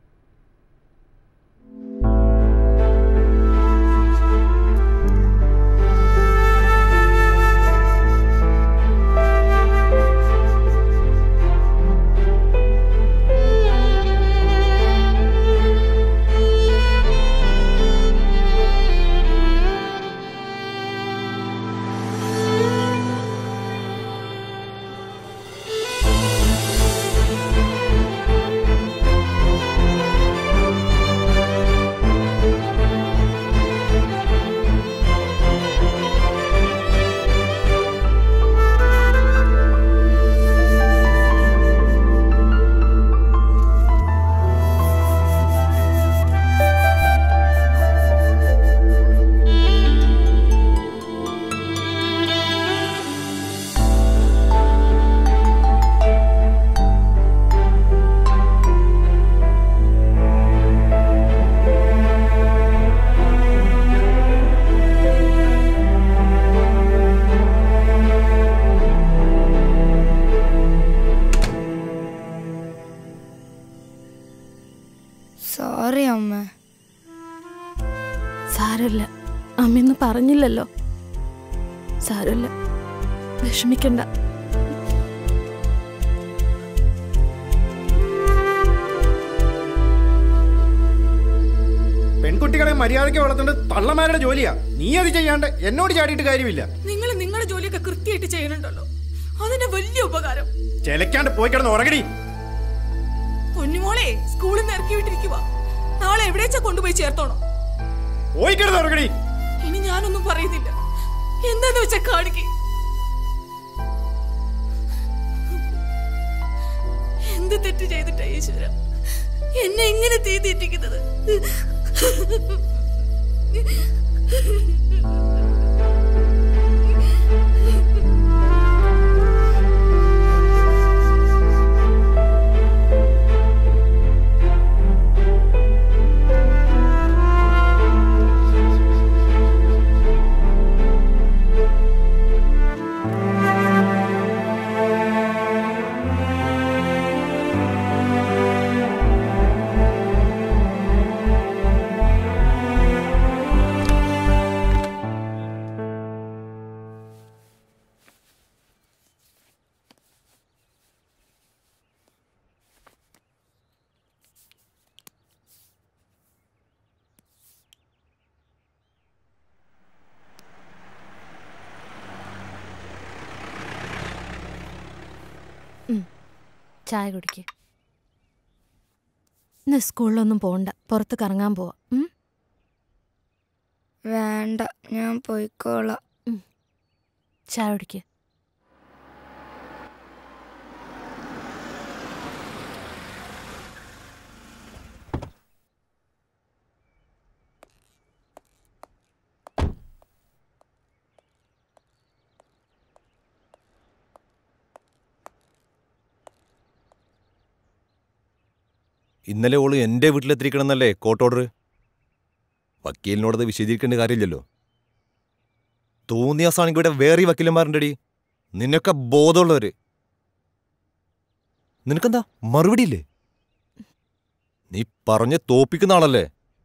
ആ പറഞ്ഞില്ലല്ലോ സാരമില്ല വിഷമിക്കണ്ട പെൺകുട്ടികളെ മര്യാദയ്ക്ക് വളർത്തേണ്ടത് തള്ളമാരുടെ ജോലിയാ നീ അത് ചെയ്യാണ്ട് എന്നോട് ചാടിയിട്ട് കാര്യമില്ല നിങ്ങൾ നിങ്ങളുടെ ജോലിയൊക്കെ കൃത്യമായിട്ട് ചെയ്യുന്നുണ്ടല്ലോ അതിന്റെ വലിയ ഉപകാരം ചെലക്കാണ്ട് പോയി കിടന്ന് ഉറങ്ങടി പൊന്നുമോളെ സ്കൂളിൽ നിന്ന് ഇറക്കി വിട്ടിരിക്കുക നാളെ എവിടേച്ചാ കൊണ്ടുപോയി ചേർത്തോണം പോയി കിടന്ന് ഉറങ്ങടി ഇനി ഞാനൊന്നും പറയുന്നില്ല എന്താന്ന് വെച്ചാ കാണിക്ക് എന്ത് തെറ്റ് ചെയ്തിട്ടാ ഈശ്വര എന്നെ എങ്ങനെ തീ തീറ്റിക്കുന്നത് ചായ കുടിക്ക് ഇന്ന് സ്കൂളിലൊന്നും പോണ്ട പുറത്ത് കറങ്ങാൻ പോവാം ഉം? വേണ്ട ഞാൻ പോയിക്കോളാം ചായ കുടിക്ക് ഇന്നലെ ഓള് എൻ്റെ വീട്ടിലെത്തിരിക്കണമെന്നല്ലേ കോർട്ട് ഓർഡർ വക്കീലിനോടത് വിശദീകരിക്കേണ്ട കാര്യമില്ലല്ലോ തോന്നിയാസാണെങ്കിൽ ഇവിടെ വേറെ വക്കീലന്മാരുണ്ടടി നിന്നൊക്കെ ബോധമുള്ളവര് നിനക്കെന്താ മറുപടിയില്ലേ നീ പറഞ്ഞ് തോപ്പിക്കുന്ന ആളല്ലേ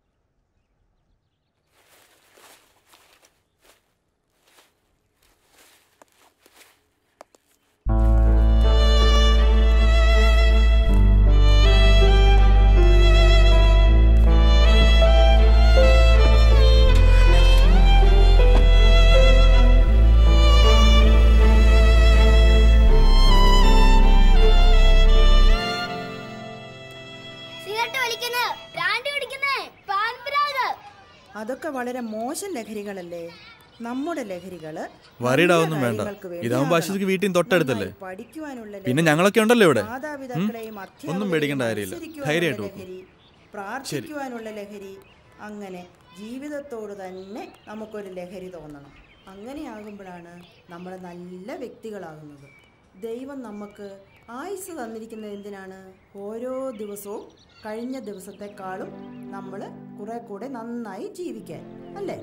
സിഗരറ്റ് വലിക്കുന്നത് ബ്രാൻഡ് കുടിക്കുന്നത് പാൻപരാഗ് അതൊക്കെ വളരെ മോശം ലഹരികളല്ലേ നമ്മുടെ ലഹരികള് വരീടാവൊന്നും നല്ല വേണ്ട കാര്യങ്ങൾക്ക് വേണ്ടി ഇതാവുമ്പോ ആകണം. അശ്വതിക്ക് വീട്ടിൽ തൊട്ടടുത്തല്ലേ നന്നായി പഠിക്കുവാനുള്ള പിന്നെ ലഹരി, ഞങ്ങളൊക്കെ ഉണ്ടല്ലോ ഇവിടെ ഉം? മാതാപിതാക്കളെയും ഒന്നും പേടിക്കേണ്ട കാര്യമില്ല അനുസരിക്കുവാനുള്ള ധൈര്യമായിട്ട് നോക്കും ലഹരി, പ്രാർത്ഥിക്കുവാനുള്ള ലഹരി അങ്ങനെ ജീവിതത്തോട് തന്നെ നമുക്കൊരു ലഹരി തോന്നണം അങ്ങനെയാകുമ്പോഴാണ് നമ്മൾ നല്ല വ്യക്തികളാകുന്നത് ദൈവം നമുക്ക് ആയുസ് തന്നിരിക്കുന്നത് എന്തിനാണ് ഓരോ ദിവസവും കഴിഞ്ഞ ദിവസത്തെക്കാളും നമ്മൾ കുറെ കൂടെ നന്നായി ജീവിക്കാൻ അല്ലേ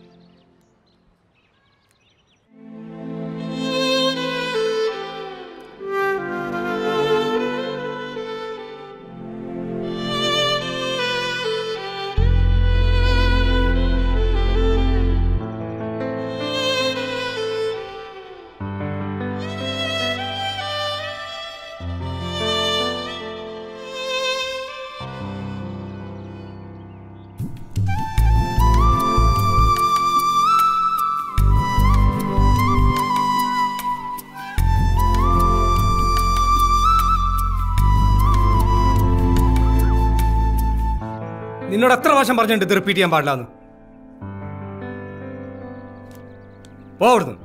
നിന്നോട് എത്ര പ്രാവശ്യം പറഞ്ഞിട്ടുണ്ട് ഇത് റിപ്പീറ്റ് ചെയ്യാൻ പാടില്ലാന്ന് പോ അവിടുന്ന്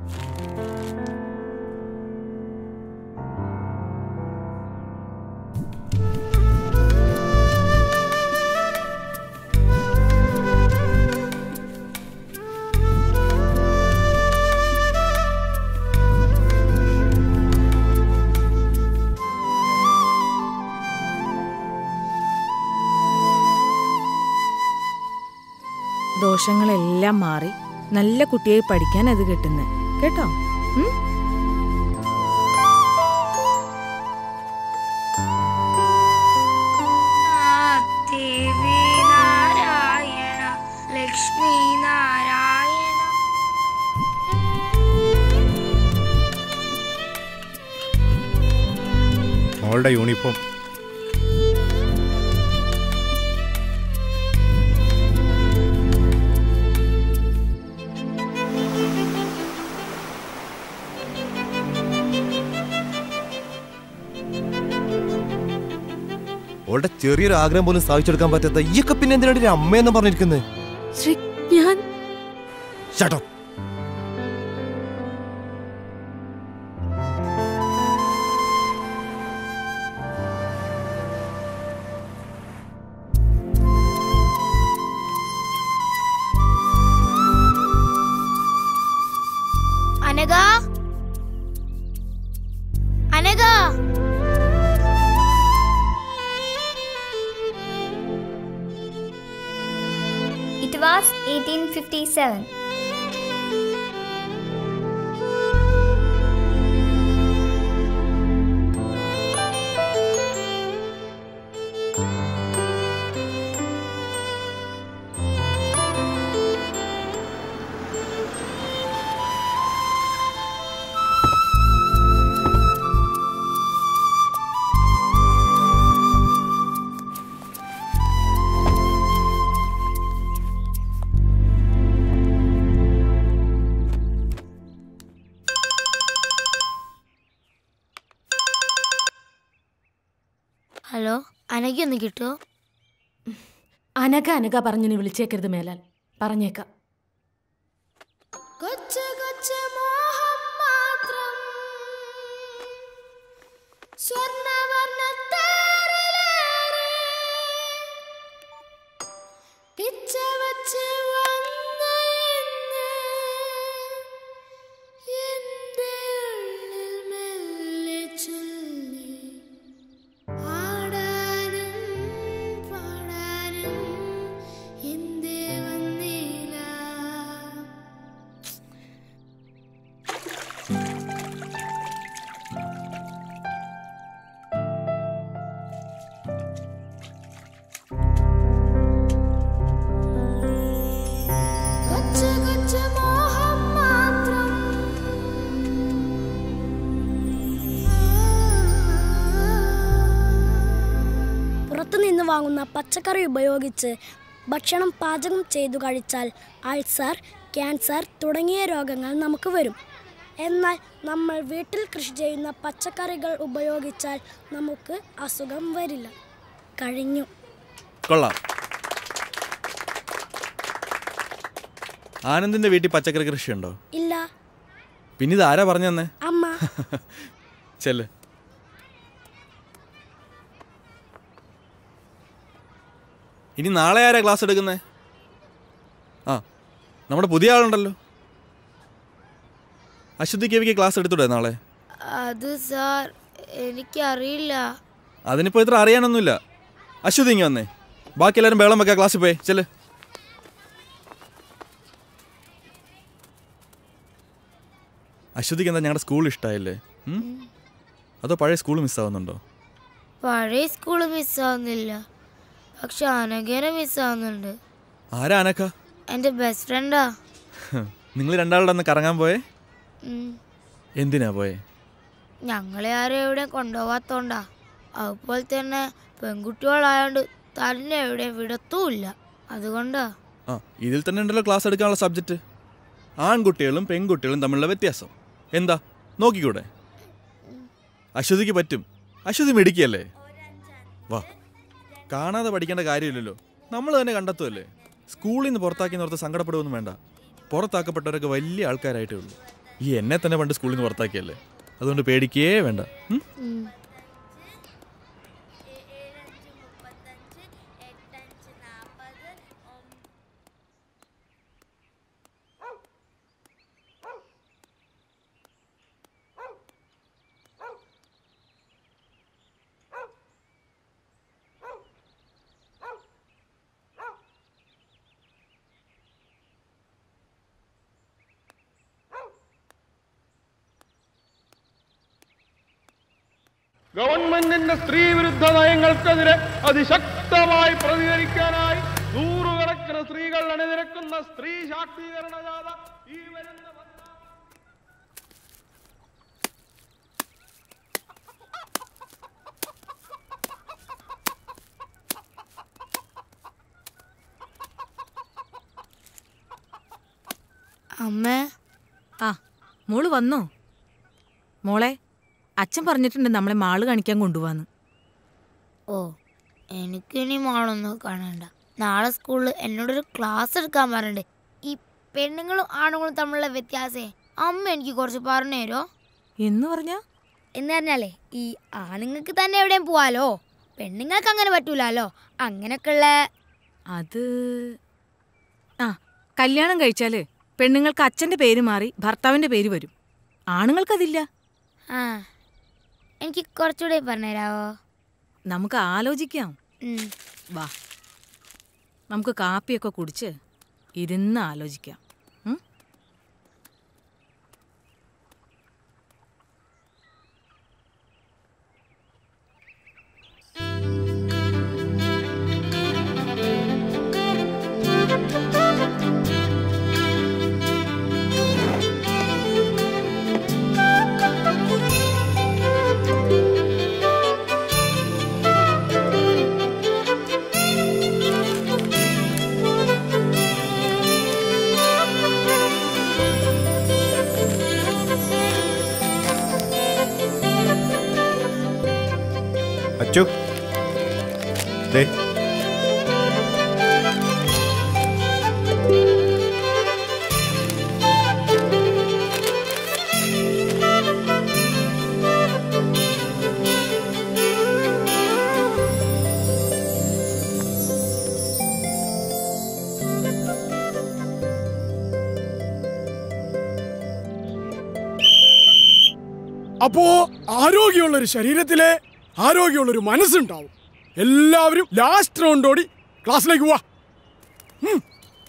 ദോഷങ്ങളെല്ലാം മാറി നല്ല കുട്ടിയായി പഠിക്കാൻ അത് കിട്ടുന്നത് കേട്ടോ ഉം? ദേവി നാരായണ ലക്ഷ്മി നാരായണ മോളുടെ യൂണിഫോം അവളുടെ ചെറിയൊരു ആഗ്രഹം പോലും സാധിച്ചെടുക്കാൻ പറ്റാത്ത ഈയൊക്കെ പിന്നെ എന്തിനാണ് ഒരു അമ്മയെന്ന് പറഞ്ഞിരിക്കുന്നത് ശ്രീ ഞാൻ ഷട്ടോ Anagha Anagha It was 1857. Hello Anagha ഒന്ന് കിട്ടുമോ അനക അനക പറഞ്ഞു നീ വിളിച്ചേക്കരുത് മേലാൽ പറഞ്ഞേക്കാം കൊച്ചു കൊച്ചു മോഹം മാത്രം സ്വർണ്ണവർണ്ണത്തേരിലേറി പിച്ച വച്ച് വന്ന ഇന്ന് എൻ്റെ ഉള്ളിൽ മെല്ലെ ചൊല്ലി ആടാനും പാടാനും എന്തേ വന്നില്ല കൊച്ചു കൊച്ചു മോഹം മാത്രം പുറത്തുനിന്ന് വാങ്ങുന്ന പച്ചക്കറി ഉപയോഗിച്ച് ഭക്ഷണം പാചകം ചെയ്തു കഴിച്ചാൽ അൾസർ ക്യാൻസർ തുടങ്ങിയ രോഗങ്ങൾ നമുക്ക് വരും എന്നാൽ നമ്മൾ വീട്ടിൽ കൃഷി ചെയ്യുന്ന പച്ചക്കറികൾ ഉപയോഗിച്ചാൽ നമുക്ക് അസുഖം വരില്ല കഴിഞ്ഞു കൊള്ളാം ആനന്ദിന്റെ വീട്ടിൽ പച്ചക്കറി കൃഷിയുണ്ടോ ഇല്ല പിന്നെ ഇത് ആരാ പറഞ്ഞു തന്നെ അമ്മ ചെല്ല് ഇനി നാളെ ആരാ ക്ലാസ് എടുക്കുന്നേ ആ നമ്മുടെ പുതിയ ആളുണ്ടല്ലോ അശുദ്ധി കവിക്ക് ക്ലാസ് എടുത്തൂടെ നാളെ അത് സാർ എനിക്കറിയില്ല അതിനിപ്പോൾ ഇത്ര അറിയാനൊന്നുമില്ല അശ്വതി ഇങ്ങ് വന്നേ ബാക്കി എല്ലാവരും ബേളം വെക്കാം ക്ലാസ്സിൽ പോയി ചെല്ല് അശ്വതിക്ക് എന്താ ഞങ്ങളുടെ സ്കൂൾ ഇഷ്ടമായില്ലേ ഉം? അതോ പഴയ സ്കൂൾ മിസ്സാവുന്നുണ്ടോ പഴയ സ്കൂള് മിസ്സാവുന്നില്ല പക്ഷെ അനഘേനെ മിസ്സാവുന്നുണ്ട് ആരാ അനക്ക എൻ്റെ ബെസ്റ്റ് ഫ്രണ്ടാ നിങ്ങൾ രണ്ടാളുടെ ഒന്ന് കറങ്ങാൻ പോയേ ഉം. എന്തിനാ പോയേ ഞങ്ങളെ ആരും എവിടെ കൊണ്ടുപോകാത്തോണ്ടാ അതുപോലെ തന്നെ പെൺകുട്ടികളായോണ്ട് തന്നെ എവിടെ വിടത്തുമില്ല അതുകൊണ്ടാ ആ ഇതിൽ തന്നെ ഉണ്ടല്ലോ ക്ലാസ് എടുക്കാനുള്ള സബ്ജക്റ്റ് ആൺകുട്ടികളും പെൺകുട്ടികളും തമ്മിലുള്ള വ്യത്യാസം എന്താ നോക്കിക്കൂടെ അശ്വതിക്ക് പറ്റും അശ്വതി മിടിക്കല്ലേ വാ കാണാതെ പഠിക്കേണ്ട കാര്യമില്ലല്ലോ നമ്മൾ തന്നെ കണ്ടെത്തുമല്ലേ സ്കൂളിൽ നിന്ന് പുറത്താക്കി ഓർത്ത് സങ്കടപ്പെടുമൊന്നും വേണ്ട പുറത്താക്കപ്പെട്ടവരൊക്കെ വലിയ ആൾക്കാരായിട്ടേ ഉള്ളൂ ഈ എന്നെ തന്നെ പണ്ട് സ്കൂളിൽ നിന്ന് പുറത്താക്കിയല്ലേ അതുകൊണ്ട് പേടിക്കേ വേണ്ട ഉം? ഉം. ഗവൺമെന്റിന്റെ സ്ത്രീ വിരുദ്ധ നയങ്ങൾക്കെതിരെ അതിശക്തമായി പ്രതികരിക്കാനായി നൂറുകണക്കിന് സ്ത്രീകൾ അണിനിരക്കുന്ന സ്ത്രീ ശാക്തീകരണ ജാഥ ഈ വരുന്ന അമ്മേ ആ മോള് വന്നോ മോളെ അച്ഛൻ പറഞ്ഞിട്ടുണ്ട് നമ്മളെ മാള് കാണിക്കാൻ കൊണ്ടുപോവാന്ന് ഓ എനിക്കിനി മോളൊന്നും കാണണ്ട നാളെ സ്കൂളിൽ എന്നോടൊരു ക്ലാസ് എടുക്കാൻ പറഞ്ഞിട്ടുണ്ട് ഈ പെണ്ണുങ്ങളും ആണുങ്ങളും തമ്മിലുള്ള വ്യത്യാസേ അമ്മ എനിക്ക് കുറച്ച് പറഞ്ഞു തരുമോ എന്ന് പറഞ്ഞാ എന്ന് പറഞ്ഞാലേ ഈ ആണുങ്ങൾക്ക് തന്നെ എവിടെയും പോവാലോ പെണ്ണുങ്ങൾക്ക് അങ്ങനെ പറ്റൂലല്ലോ അങ്ങനൊക്കെയുള്ള അത് ആ കല്യാണം കഴിച്ചാല് പെണ്ണുങ്ങൾക്ക് അച്ഛന്റെ പേര് മാറി ഭർത്താവിന്റെ പേര് വരും ആണുങ്ങൾക്കതില്ല ആ എനിക്ക് കുറച്ചുകൂടെ പറഞ്ഞുതരാവോ നമുക്ക് ആലോചിക്കാം ഉം. വാ നമുക്ക് കാപ്പിയൊക്കെ കുടിച്ച് ഇരുന്ന് ആലോചിക്കാം ഉം? അച്ചു ദേ അപ്പോ ആരോഗ്യമുള്ള ഒരു ശരീരത്തിലെ ആരോഗ്യമുള്ള ഒരു മനസ്സുണ്ടാവും എല്ലാവരും ലാസ്റ്റ് റൗണ്ട് ഓടി ക്ലാസ്സിലേക്ക് പോവാ ഉം.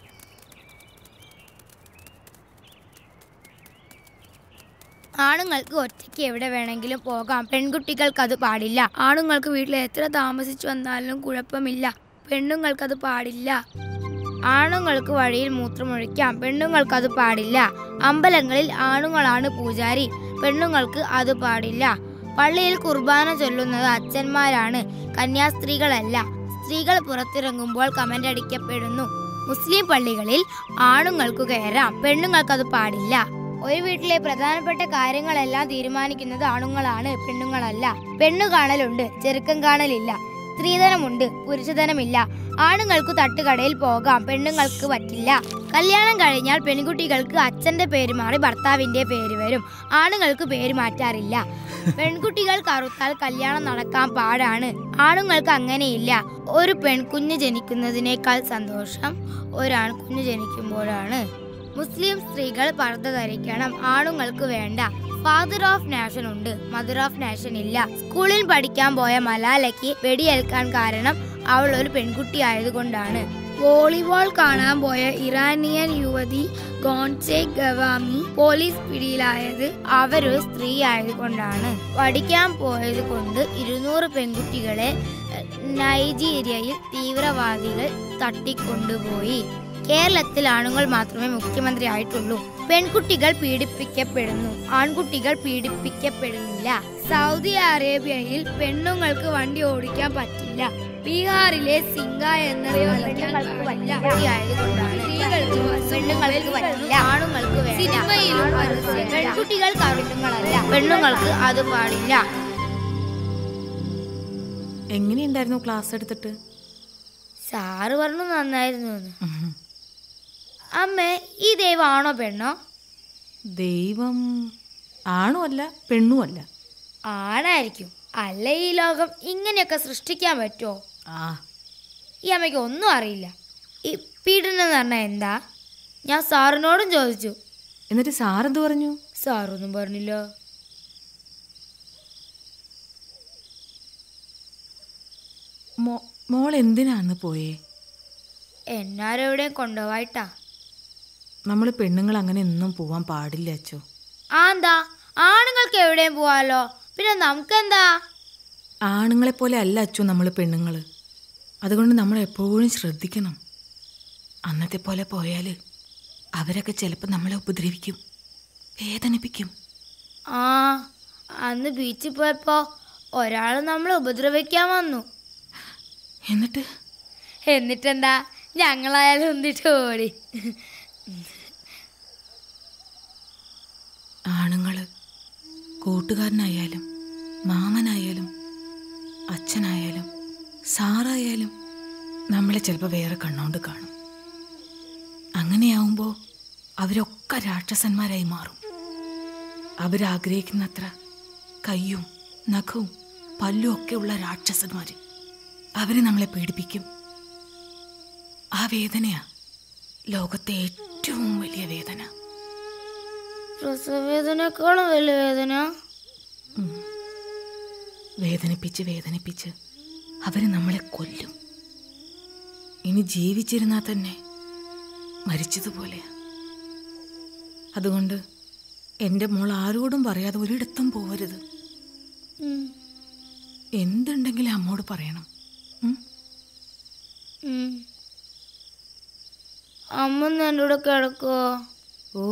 ആണുങ്ങൾക്ക് ഒറ്റയ്ക്ക് എവിടെ വേണമെങ്കിലും പോകാം പെൺകുട്ടികൾക്ക് അത് പാടില്ല ആണുങ്ങൾക്ക് വീട്ടിൽ എത്ര താമസിച്ചു വന്നാലും കുഴപ്പമില്ല പെണ്ണുങ്ങൾക്ക് അത് പാടില്ല ആണുങ്ങൾക്ക് വഴിയിൽ മൂത്രമൊഴിക്കാം പെണ്ണുങ്ങൾക്ക് അത് പാടില്ല അമ്പലങ്ങളിൽ ആണുങ്ങളാണ് പൂജാരി പെണ്ണുങ്ങൾക്ക് അത് പാടില്ല പള്ളിയിൽ കുർബാന ചൊല്ലുന്നത് അച്ഛന്മാരാണ് കന്യാസ്ത്രീകളല്ല സ്ത്രീകൾ പുറത്തിറങ്ങുമ്പോൾ കമന്റ് അടിക്കപ്പെടുന്നു മുസ്ലിം പള്ളികളിൽ ആണുങ്ങൾക്ക് കയറാം പെണ്ണുങ്ങൾക്ക് അത് പാടില്ല ഒരു വീട്ടിലെ പ്രധാനപ്പെട്ട കാര്യങ്ങളെല്ലാം തീരുമാനിക്കുന്നത് ആണുങ്ങളാണ് പെണ്ണുങ്ങളല്ല പെണ്ണു കാണലുണ്ട് ചെറുക്കം കാണലില്ല സ്ത്രീധനമുണ്ട് പുരുഷധനമില്ല ആണുങ്ങൾക്ക് തട്ടുകടയിൽ പോകാം പെണ്ണുങ്ങൾക്ക് പറ്റില്ല കല്യാണം കഴിഞ്ഞാൽ പെൺകുട്ടികൾക്ക് അച്ഛന്റെ പേര് മാറി ഭർത്താവിന്റെ പേര് വരും ആണുങ്ങൾക്ക് പേര് മാറ്റാറില്ല പെൺകുട്ടികൾ കറുത്താൽ കല്യാണം നടക്കാൻ പാടാണ് ആണുങ്ങൾക്ക് അങ്ങനെയില്ല ഒരു പെൺകുഞ്ഞ് ജനിക്കുന്നതിനേക്കാൾ സന്തോഷം ഒരാൺകുഞ്ഞ് ജനിക്കുമ്പോഴാണ് മുസ്ലിം സ്ത്രീകൾ പർദ്ദ ധരിക്കണം ആണുങ്ങൾക്ക് വേണ്ട ഫാദർ ഓഫ് നാഷൻ ഉണ്ട് മദർ ഓഫ് നാഷൻ ഇല്ല സ്കൂളിൽ പഠിക്കാൻ പോയ മലാലയ്ക്ക് വെടിയേൽക്കാൻ കാരണം അവൾ ഒരു പെൺകുട്ടി ആയതുകൊണ്ടാണ് വോളിബോൾ കാണാൻ പോയ ഇറാനിയൻ യുവതി ഗോൺസെ ഗവാമി പോലീസ് പിടിയിലായത് അവരൊരു സ്ത്രീ ആയതുകൊണ്ടാണ് പഠിക്കാൻ പോയത് കൊണ്ട് ഇരുന്നൂറ് പെൺകുട്ടികളെ എഹ്, നൈജീരിയയിൽ തീവ്രവാദികൾ തട്ടിക്കൊണ്ടുപോയി കേരളത്തിൽ ആണുങ്ങൾ മാത്രമേ മുഖ്യമന്ത്രി ആയിട്ടുള്ളൂ പെൺകുട്ടികൾ പീഡിപ്പിക്കപ്പെടുന്നു ആൺകുട്ടികൾ പീഡിപ്പിക്കപ്പെടുന്നില്ല സൗദി അറേബ്യയിൽ പെണ്ണുങ്ങൾക്ക് വണ്ടി ഓടിക്കാൻ പറ്റില്ല ബീഹാറിലെ സിംഗ എന്ന പെണ്ണുങ്ങൾക്ക് പറ്റില്ല സ്ത്രീകൾക്ക് പെണ്ണുങ്ങൾക്ക് പറ്റില്ല ആണുങ്ങൾക്ക് വേണ്ട സിനിമയിലും പെൺകുട്ടികൾ കറുത്തുങ്ങളല്ല പെണ്ണുങ്ങൾക്ക് അത് പാടില്ല എങ്ങനെയുണ്ടായിരുന്നു ക്ലാസ് എടുത്തിട്ട് സാറ് പറഞ്ഞു നന്നായിരുന്നു എന്ന്. അമ്മേ ഈ ദൈവമാണോ പെണ്ണോ ദൈവം ആണുമല്ല പെണ്ണുമല്ല ആണായിരിക്കും അല്ല ഈ ലോകം ഇങ്ങനെയൊക്കെ സൃഷ്ടിക്കാൻ പറ്റുമോ ആ ഈ അമ്മയ്ക്ക് ഒന്നും അറിയില്ല ഈ പീഡനം എന്ന് പറഞ്ഞാൽ എന്താ ഞാൻ സാറിനോടും ചോദിച്ചു എന്നിട്ട് സാറെന്ത് പറഞ്ഞു സാറൊന്നും പറഞ്ഞില്ല മോ മോൾ എന്തിനാന്ന് പോയേ എന്നാരെവിടെയും കൊണ്ടുപോയിട്ടാ നമ്മൾ പെണ്ണുങ്ങൾ അങ്ങനെ ഒന്നും പോവാൻ പാടില്ല അച്ചോ ആ എന്താ ആണുങ്ങൾക്ക് എവിടെയും പോവാലോ പിന്നെ നമുക്കെന്താ ആണുങ്ങളെ പോലെ അല്ല അച്ചു നമ്മൾ പെണ്ണുങ്ങൾ അതുകൊണ്ട് നമ്മൾ എപ്പോഴും ശ്രദ്ധിക്കണം അന്നത്തെ പോലെ പോയാൽ അവരൊക്കെ ചിലപ്പോൾ നമ്മളെ ഉപദ്രവിക്കും വേദനിപ്പിക്കും ആ അന്ന് ബീച്ചിൽ പോയപ്പോ ഒരാൾ നമ്മളെ ഉപദ്രവിക്കാൻ വന്നു എന്നിട്ട് എന്നിട്ടെന്താ ഞങ്ങളായാലും ഒന്നിട്ട് ഓടി കൂട്ടുകാരനായാലും മാമനായാലും അച്ഛനായാലും സാറായാലും നമ്മളെ ചിലപ്പോൾ വേറെ കണ്ണുകൊണ്ട് കാണും അങ്ങനെയാവുമ്പോൾ അവരൊക്കെ രാക്ഷസന്മാരായി മാറും അവരാഗ്രഹിക്കുന്നത്ര കയ്യും നഖവും പല്ലും ഒക്കെ ഉള്ള രാക്ഷസന്മാർ അവര് നമ്മളെ പീഡിപ്പിക്കും ആ വേദനയാ ലോകത്തെ ഏറ്റവും വലിയ വേദന പ്രസവവേദനേക്കാളും വലിയ വേദന വേദനിപ്പിച്ച് വേദനിപ്പിച്ച് അവര് നമ്മളെ കൊല്ലും ഇനി ജീവിച്ചിരുന്നാൽ തന്നെ മരിച്ചതുപോലെയാ അതുകൊണ്ട് എൻ്റെ മോൾ ആരോടും പറയാതെ ഒരിടത്തും പോവരുത് ഉം. എന്തുണ്ടെങ്കിലും അമ്മോട് പറയണം ഉം. അമ്മ ഒന്ന് എൻ്റെ കൂടെ കിടക്കുവോ ഓ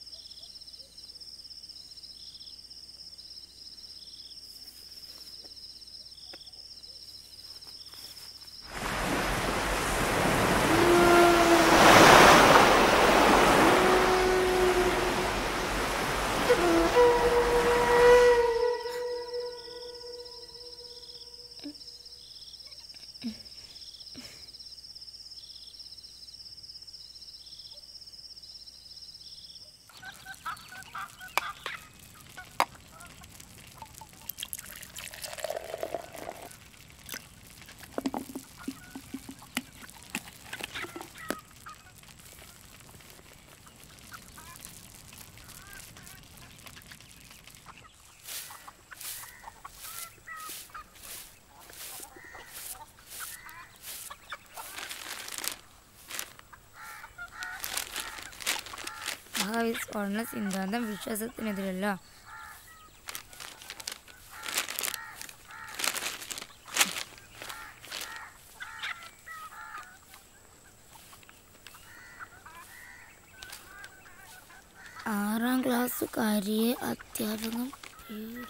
ഭാവി സ്വർണ്ണ സിദ്ധാന്തം വിശ്വാസത്തിനെതിരല്ല ആറാം ക്ലാസ്സുകാരിയെ അധ്യാപകൻ പീഡി-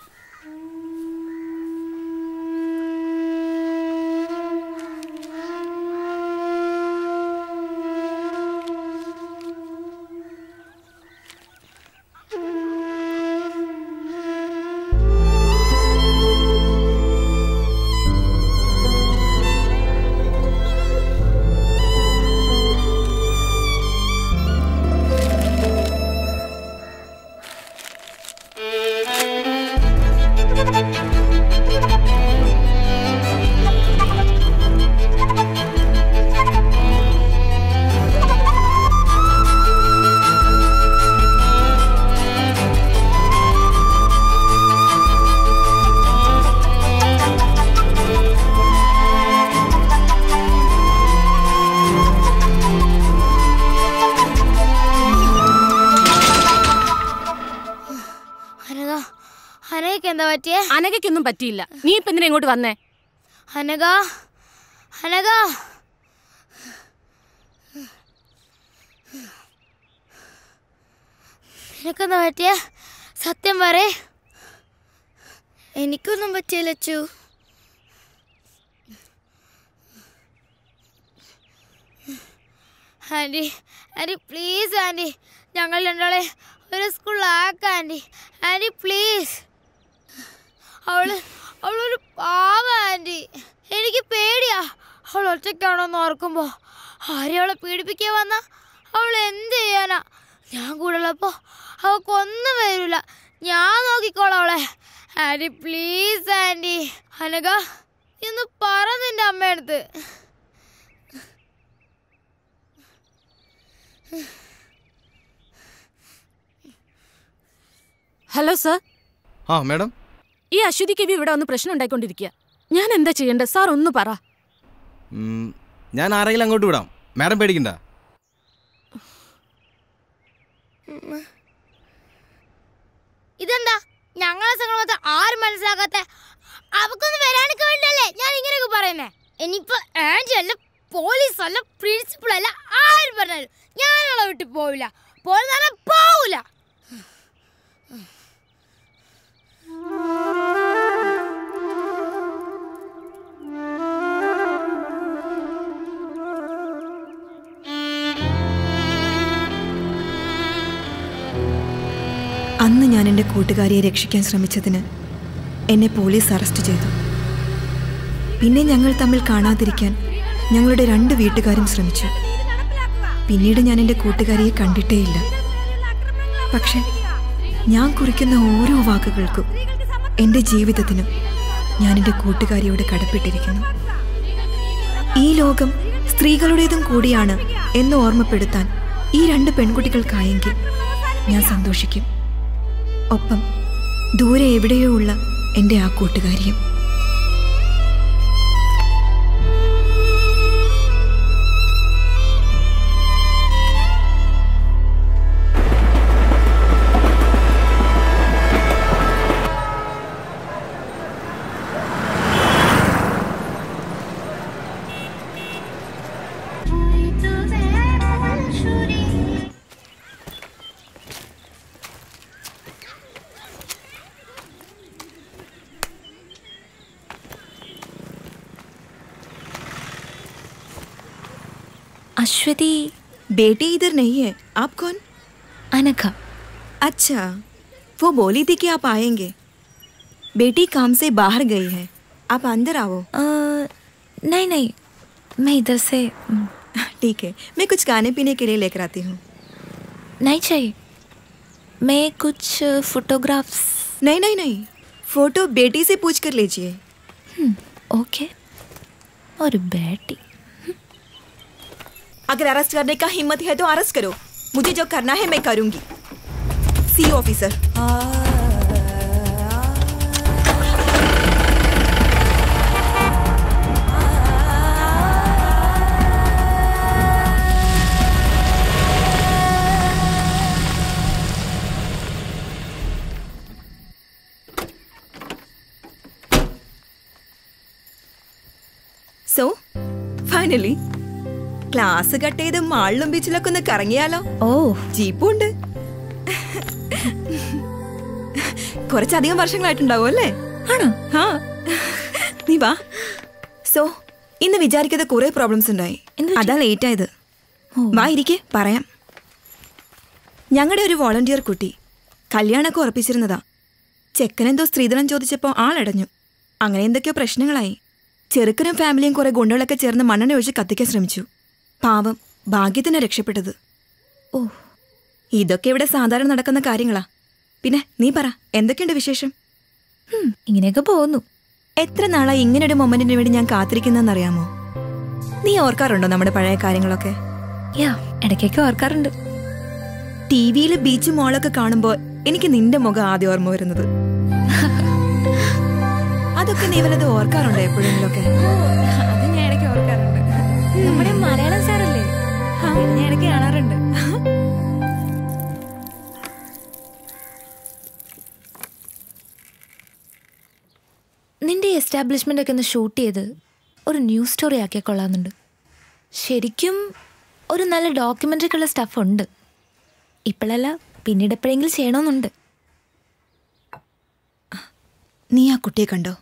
അനഘ അനഘയ്ക്ക് എന്താ പറ്റിയേ അനഘയ്ക്കൊന്നും പറ്റിയില്ല നീ ഇപ്പൊ എന്തിനാ ഇങ്ങോട്ട് വന്നേ അനഘ അനഘ നിനക്കെന്താ പറ്റിയ സത്യം പറേ എനിക്കൊന്നും പറ്റിയില്ല Achu aunty aunty please aunty ഞങ്ങൾ രണ്ടാളെ ഒരു സ്കൂളിലാക്കാം ആൻറ്റി ആൻറ്റി പ്ലീസ് അവള് അവളൊരു പാവ ആൻറ്റി എനിക്ക് പേടിയാ അവൾ ഒറ്റയ്ക്കാണോന്ന് ഓർക്കുമ്പോ ആരെയും അവളെ പീഡിപ്പിക്കാൻ വന്ന അവൾ എന്ത് ചെയ്യാനാ ഞാൻ കൂടെ ഉള്ളപ്പോ അവൾക്കൊന്നും വരില്ല ഞാൻ നോക്കിക്കോളാം അവളെ ആൻറ്റി പ്ലീസ് ആൻറ്റി അനഘ നീ ഒന്ന് പറ നിന്റെ അമ്മയടുത്ത് ഹലോ സർ ആ മാഡം ഈ അശ്വതി കവി ഇവിടെ വന്ന് പ്രശ്നം ഉണ്ടായിക്കൊണ്ടിരിക്കുക ഞാൻ എന്താ ചെയ്യേണ്ടത് സാർ ഒന്ന് പറ ഉം, ഞാൻ ആരെങ്കിലും അങ്ങോട്ട് വിടാം മാഡം പേടിക്കണ്ട ഇതെന്താ ഞങ്ങളെ സംഘടന ആരും മനസ്സിലാക്കാത്ത അവക്കൊന്നും വരാനൊക്കെ വേണ്ടല്ലേ ഞാൻ ഇങ്ങനെയൊക്കെ പറയുന്നേ ഇനിയിപ്പോ ആന്റി അല്ല പോലീസ് അല്ല പ്രിൻസിപ്പൾ അല്ല ആരും പറഞ്ഞാലും ഞാനുള്ള വിട്ട് പോവില്ല പോലെന്ന് പോവില്ല അന്ന് ഞാൻ എൻ്റെ കൂട്ടുകാരിയെ രക്ഷിക്കാൻ ശ്രമിച്ചതിന് എന്നെ പോലീസ് അറസ്റ്റ് ചെയ്തു പിന്നെ ഞങ്ങൾ തമ്മിൽ കാണാതിരിക്കാൻ ഞങ്ങളുടെ രണ്ട് വീട്ടുകാരും ശ്രമിച്ചു പിന്നീട് ഞാൻ എൻ്റെ കൂട്ടുകാരിയെ കണ്ടിട്ടേയില്ല പക്ഷെ ഞാൻ കുറിക്കുന്ന ഓരോ വാക്കുകൾക്കും എൻ്റെ ജീവിതത്തിനും ഞാൻ എൻ്റെ കൂട്ടുകാരിയോട് കടപ്പെട്ടിരിക്കുന്നു ഈ ലോകം സ്ത്രീകളുടേതും കൂടിയാണ് എന്ന് ഓർമ്മപ്പെടുത്താൻ ഈ രണ്ട് പെൺകുട്ടികൾക്കായെങ്കിൽ ഞാൻ സന്തോഷിക്കും ഒപ്പം ദൂരെ എവിടെയോ ഉള്ള എൻ്റെ ആ കൂട്ടുകാരിയും अश्वती बेटी इधर नहीं है आप कौन अनघा अच्छा वो बोली थी कि आप आएंगे बेटी काम से बाहर गई है आप अंदर आओ नहीं नहीं मैं इधर से ठीक है मैं कुछ खाने पीने के लिए लेकर आती हूँ नहीं चाहिए मैं कुछ फोटोग्राफ्स नहीं नहीं नहीं फोटो बेटी से पूछ कर लीजिए ओके और बेटी अगर अरेस्ट करने का हिम्मत है तो अरेस्ट करो मुझे जो करना है मैं करूंगी C officer so finally class cut ചെയ്ത് മാളിലും ബീച്ചിലൊക്കെ ഒന്ന് കറങ്ങിയാലോ ഓ ജീപ്പും ഉണ്ട് കുറച്ചധികം വർഷങ്ങളായിട്ടുണ്ടാവും അല്ലേ ആണോ ആ നീ വാ സോ ഇന്ന് വിചാരിക്കാതെ കുറെ പ്രോബ്ലംസ് ഉണ്ടായി അതാ ലേറ്റ് ആയത് വാ ഇരിക്കെ പറയാം ഞങ്ങളുടെ ഒരു വോളണ്ടിയർ കുട്ടി കല്യാണമൊക്കെ ഉറപ്പിച്ചിരുന്നതാ ചെക്കനെന്തോ സ്ത്രീധനം ചോദിച്ചപ്പോൾ ആളടഞ്ഞു അങ്ങനെ എന്തൊക്കെയോ പ്രശ്നങ്ങളായി ചെറുക്കനും ഫാമിലിയും കുറെ ഗുണ്ടകളൊക്കെ ചേർന്ന് മണ്ണെണ്ണ ഒഴിച്ച് കത്തിക്കാൻ ശ്രമിച്ചു പാവം ഭാഗ്യത്തിന് രക്ഷപ്പെട്ടത് ഓ ഇതൊക്കെ ഇവിടെ സാധാരണ നടക്കുന്ന കാര്യങ്ങളാ പിന്നെ നീ പറ എന്തൊക്കെയുണ്ട് വിശേഷം ഇങ്ങനെയൊക്കെ പോകുന്നു എത്ര നാളായി ഇങ്ങനൊരു മൊമെന്റിന് വേണ്ടി ഞാൻ കാത്തിരിക്കുന്നറിയാമോ നീ ഓർക്കാറുണ്ടോ നമ്മുടെ പഴയ കാര്യങ്ങളൊക്കെ യാ ഇടയ്ക്കൊക്കെ ഓർക്കാറുണ്ട് ടി വിയിൽ ബീച്ച് മോളൊക്കെ കാണുമ്പോൾ എനിക്ക് നിന്റെ മുഖം ആദ്യം ഓർമ്മ വരുന്നത് അതൊക്കെ നീ വല്ലത് ഓർക്കാറുണ്ടോ എപ്പോഴെങ്കിലൊക്കെ അത് ഞാൻ ഇടയ്ക്ക് ഓർക്കാറുണ്ട് നമ്മുടെ മലയാളം സാറല്ലേ ഞാൻ ഇടയ്ക്ക് കാണാറുണ്ട് നിന്റെ എസ്റ്റാബ്ലിഷ്മെന്റ് ഒക്കെ ഒന്ന് ഷൂട്ട് ചെയ്ത് ഒരു ന്യൂസ് സ്റ്റോറി ആക്കിയാൽ കൊള്ളാമെന്നുണ്ട് ശരിക്കും ഒരു നല്ല ഡോക്യുമെൻ്ററിക്കുള്ള സ്റ്റഫ് ഉണ്ട് ഇപ്പോഴല്ല പിന്നീട് എപ്പോഴെങ്കിലും ചെയ്യണമെന്നുണ്ട് നീ ആ കുട്ടിയെ കണ്ടോ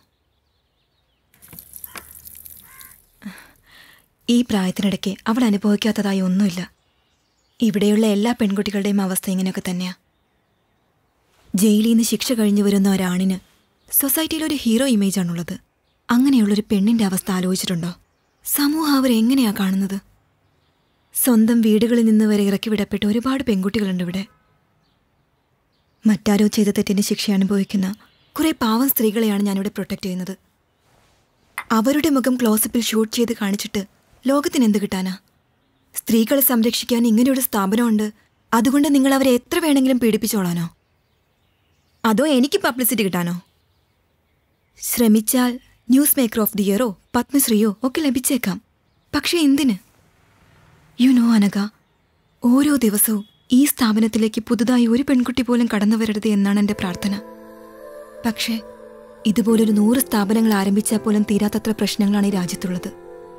ഈ പ്രായത്തിനിടയ്ക്ക് അവൾ അനുഭവിക്കാത്തതായി ഒന്നുമില്ല ഇവിടെയുള്ള എല്ലാ പെൺകുട്ടികളുടെയും അവസ്ഥ ഇങ്ങനെയൊക്കെ തന്നെയാ ജയിലിൽ നിന്ന് ശിക്ഷ കഴിഞ്ഞു വരുന്ന ഒരാണിന് സൊസൈറ്റിയിൽ ഒരു ഹീറോ ഇമേജാണുള്ളത് അങ്ങനെയുള്ളൊരു പെണ്ണിന്റെ അവസ്ഥ ആലോചിച്ചിട്ടുണ്ടോ സമൂഹം അവരെങ്ങനെയാ കാണുന്നത് സ്വന്തം വീടുകളിൽ നിന്ന് വരെ ഇറക്കി വിടപ്പെട്ട ഒരുപാട് പെൺകുട്ടികളുണ്ട് ഇവിടെ മറ്റാരോ ചെയ്ത തെറ്റിന് ശിക്ഷ അനുഭവിക്കുന്ന കുറെ പാവം സ്ത്രീകളെയാണ് ഞാനിവിടെ പ്രൊട്ടക്ട് ചെയ്യുന്നത് അവരുടെ മുഖം ക്ലോസപ്പിൽ ഷൂട്ട് ചെയ്ത് കാണിച്ചിട്ട് ലോകത്തിന് എന്ത് കിട്ടാനാ സ്ത്രീകളെ സംരക്ഷിക്കാൻ ഇങ്ങനെയൊരു സ്ഥാപനമുണ്ട് അതുകൊണ്ട് നിങ്ങൾ അവരെ എത്ര വേണമെങ്കിലും പീഡിപ്പിച്ചോളാനോ അതോ എനിക്ക് പബ്ലിസിറ്റി കിട്ടാനോ ശ്രമിച്ചാൽ ന്യൂസ് മേക്കർ ഓഫ് ദി ഇയറോ പത്മശ്രീയോ ഒക്കെ ലഭിച്ചേക്കാം പക്ഷേ എന്തിന് യു നോ അനക ഓരോ ദിവസവും ഈ സ്ഥാപനത്തിലേക്ക് പുതുതായി ഒരു പെൺകുട്ടി പോലും കടന്നു വരരുത് എന്നാണ് എൻ്റെ പ്രാർത്ഥന പക്ഷേ ഇതുപോലൊരു നൂറ് സ്ഥാപനങ്ങൾ ആരംഭിച്ചാൽ പോലും തീരാത്തത്ര പ്രശ്നങ്ങളാണ് ഈ രാജ്യത്തുള്ളത്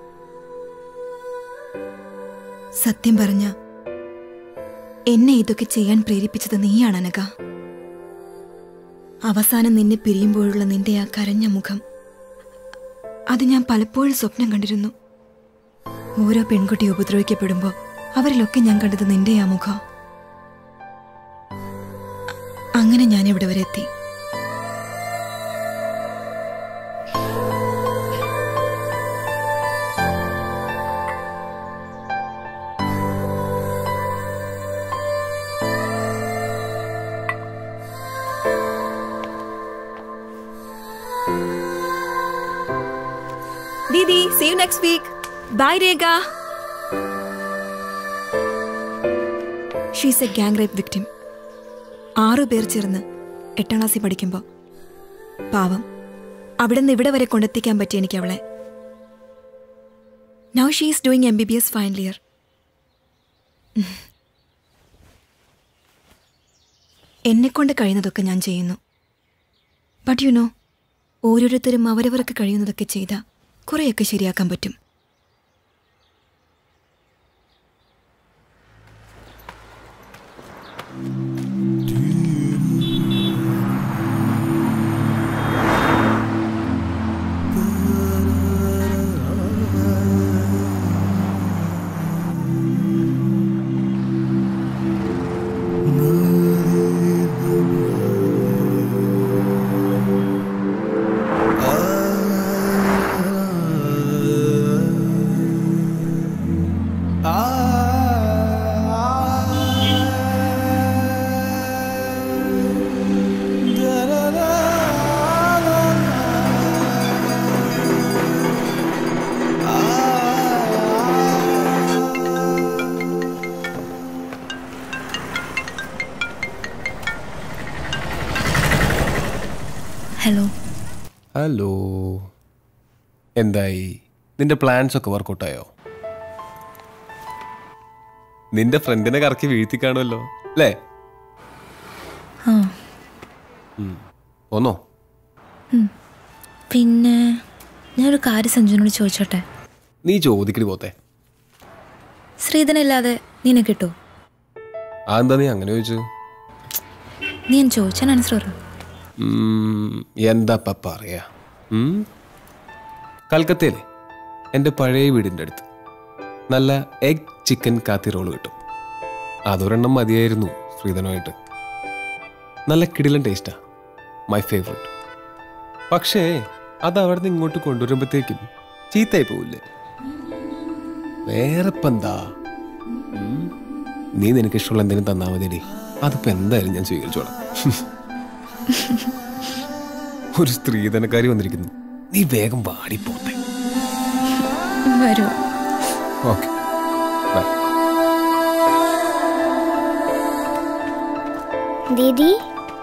സത്യം പറഞ്ഞ എന്നെ ഇതൊക്കെ ചെയ്യാൻ പ്രേരിപ്പിച്ചത് നീയാണ് അനക അവസാനം നിന്നെ പിരിയുമ്പോഴുള്ള നിന്റെ ആ കരഞ്ഞ മുഖം അത് ഞാൻ പലപ്പോഴും സ്വപ്നം കണ്ടിരുന്നു ഓരോ പെൺകുട്ടി ഉപദ്രവിക്കപ്പെടുമ്പോൾ അവരിലൊക്കെ ഞാൻ കണ്ടത് നിന്റെ ആ മുഖം അങ്ങനെ ഞാൻ ഇവിടെ വരെ എത്തി Didi see you next week bye Rekha she's a gang rape victim ആറു പേർ ചേർന്ന് എട്ടാം ക്ലാസ്സിൽ പഠിക്കുമ്പോൾ പാവം അവിടെ നിന്ന് ഇവിടെ വരെ കൊണ്ടെത്തിക്കാൻ പറ്റി എനിക്ക് അവളെ now she is doing M B B S final year എന്നെക്കൊണ്ട് കഴിയുന്നതൊക്കെ ഞാൻ ചെയ്യുന്നു ബട്ട് യു നോ ഓരോരുത്തരും അവരവർക്ക് കഴിയുന്നതൊക്കെ ചെയ്താൽ കുറേയൊക്കെ ശരിയാക്കാൻ പറ്റും ഹലോ ഹലോ എന്തായി നിന്റെ പ്ലാൻസ് ഒക്കെ വർക്കൗട്ടായോ നിന്റെ ഫ്രണ്ടിനെ കറക്കി വീഴ്ത്തി കാണുമല്ലോ അല്ലേ ആ ഉം. ഒന്നോ ഉം. പിന്നെ ഞാനൊരു കാര്യം സഞ്ജുവിനോട് ചോദിച്ചോട്ടെ നീ ചോദിക്കടി പോത്തെ ശ്രീധനല്ലാതെ നിന്നെ കിട്ടുമോ അതെന്താ നീ അങ്ങനെ ചോദിച്ചു നീ ഞാൻ ചോദിച്ചാൽ ആൻസർ പറ ഉം, എന്താപ്പ പറയാ ഉം? കൽക്കത്തയിലെ എൻ്റെ പഴയ വീടിൻ്റെ അടുത്ത് നല്ല എഗ് ചിക്കൻ കാത്തി റോള് കിട്ടും അതൊരെണ്ണം മതിയായിരുന്നു ശ്രീധനുമായിട്ട് നല്ല കിടിലൻ ടേസ്റ്റാ മൈ ഫേവറേറ്റ് പക്ഷേ അത് അവിടെ നിന്ന് ഇങ്ങോട്ട് കൊണ്ടുവരുമ്പോഴത്തേക്കും ചീത്തയായി പോവില്ലേ വേറെ ഇപ്പം എന്താ ഉം? നീ നിനക്ക് ഇഷ്ടമുള്ള എന്തെങ്കിലും തന്നാൽ മതിയടി അതിപ്പോ എന്തായാലും ഞാൻ സ്വീകരിച്ചോളാം ഒരു സ്ത്രീധനക്കാരി വന്നിരിക്കുന്നു നീ വേഗം വാടിപ്പോത്തെ വരൂ ഓക്കെ ബൈ ദീദി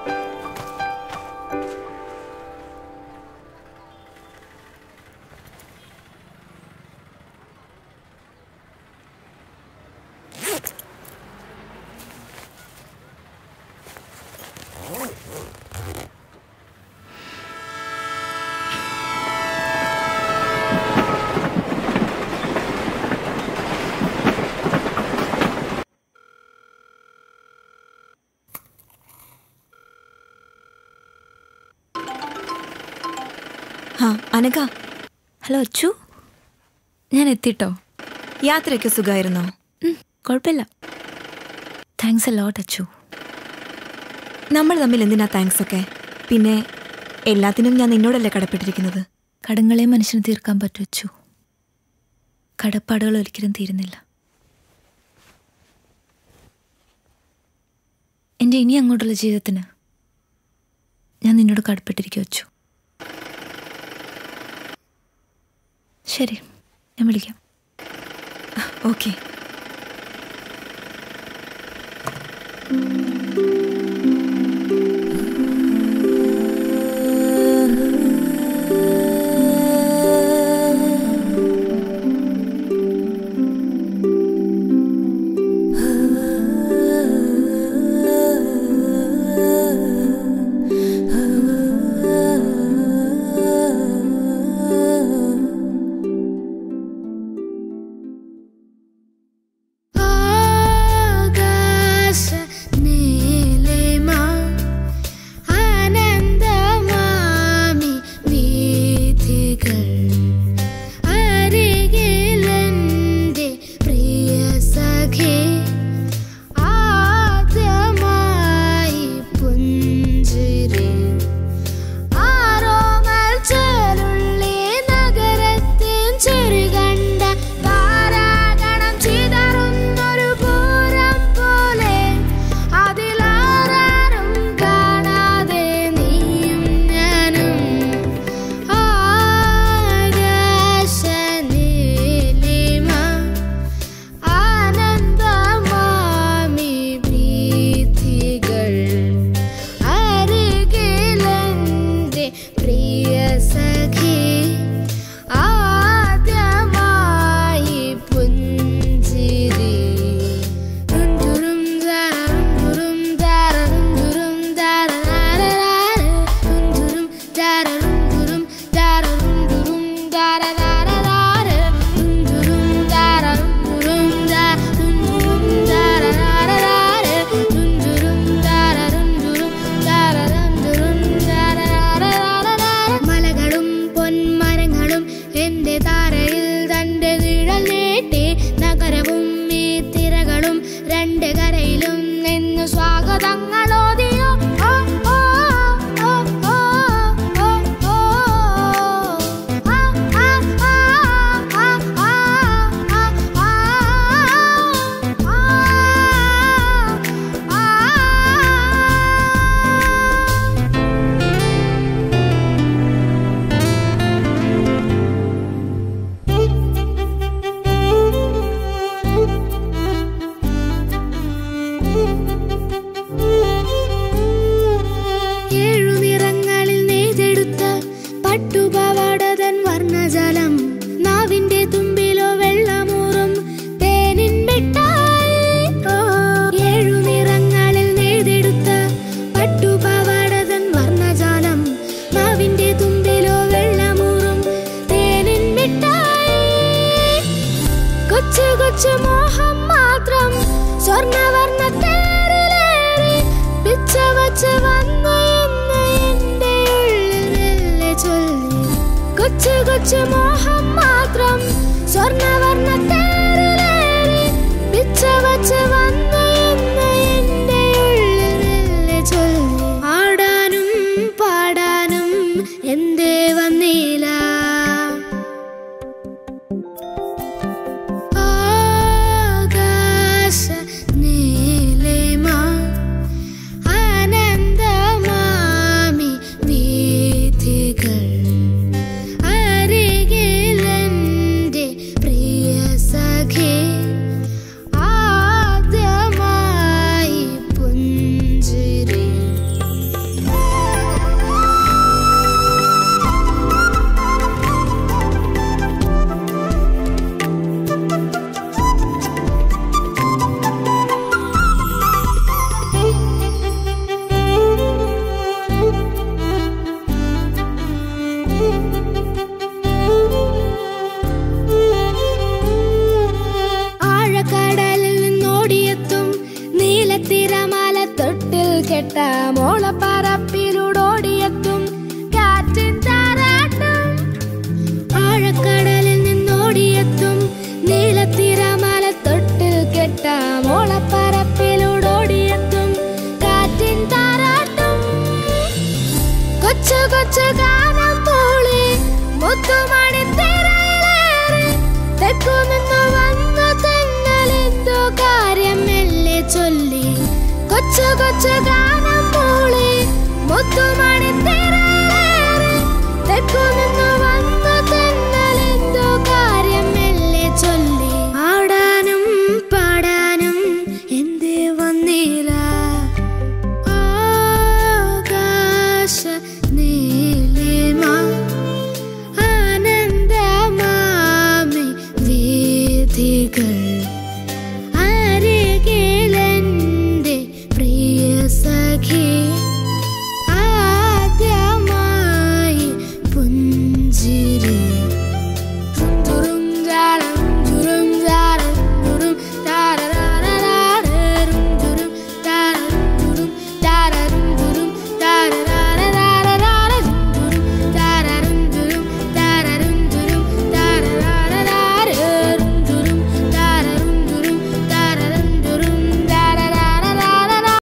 ആ അനക ഹലോ അച്ചു ഞാൻ എത്തിട്ടോ യാത്രയൊക്കെ സുഖമായിരുന്നോ കുഴപ്പമില്ല താങ്ക്സ് എ ലോട്ട് അച്ചു നമ്മൾ തമ്മിൽ എന്തിനാ താങ്ക്സ് ഒക്കെ പിന്നെ എല്ലാത്തിനും ഞാൻ നിന്നോടല്ലേ കടപ്പെട്ടിരിക്കുന്നത് കടങ്ങളെ മനുഷ്യന് തീർക്കാൻ പറ്റൂ അച്ചു കടപ്പാടുകൾ ഒരിക്കലും തീരുന്നില്ല എൻ്റെ ഇനി അങ്ങോട്ടുള്ള ജീവിതത്തിന് ഞാൻ നിന്നോട് കടപ്പെട്ടിരിക്കും അച്ചു ശരി ഞാൻ വിളിക്കാം ഓക്കെ ആകാശ നീല പ്രിയ സഖി ആദ്യമായി പുഞ്ചിരി തുന്തുരും ദാരറും ദാരറും ദാരറാരറാര തുന്തുരും ദാരറും ദാരറും ദാരറാരറാര തുന്തുരും ദാരറും ദാരറും ദാരറാരറാര തുന്തുരും ദാരറും ദാരറും ദാരറാരറാര മലകളും പൊന്മരങ്ങളും എന്റെ താരയിൽ തന്റെ നിഴൽ നീട്ടി നഗരവും ഈ തിരകളും രണ്ട് കരയിലും നിന്ന് സ്വാഗതങ്ങളോദിയോ ഓ, ഓ, ഓ, ഓ, ഓ, ഓ. ആ, ആ, ആ, ആ, ആ, ആ, ആ, ആ, ഏഴു നിറങ്ങളിൽ നെയ്തെടുത്ത പട്ടുപാവാടതൻ വർണ്ണജലം നാവിന്റെ തുമ്പിലോ വെള്ളമൂറും തേനിൻ മിഠായി ഓ, ഏഴു നിറങ്ങളിൽ നെയ്തെടുത്ത പട്ടുപാവാടതൻ വർണ്ണജാലം നാവിന്റെ തുമ്പിലോ വെള്ളമൂറും തേനിൻ മിഠായി കൊച്ചു കൊച്ചു മോഹം മാത്രം സ്വർണവർണ്ണ തേരിലേറി പിച്ച വച്ച് വന്നു എന്ന് എന്റെ ഉള്ളിൽ മെല്ലെ ചൊല്ലി കൊച്ചു കൊച്ചു മോഹം മാത്രം സ്വർണവർണ്ണ തേരിലേറി പിച്ച വച്ച് വന്നു എന്ന് എന്റെ ഉള്ളിൽ മെല്ലെ ചൊല്ലി ആടാനും പാടാനും എന്തേ വന്നില്ല ആകാശ നീലിമ ആനന്ദമാമി വീഥികൾ അരികിലെന്റെ പ്രിയ സഖി ആദ്യമായി പുഞ്ചിരി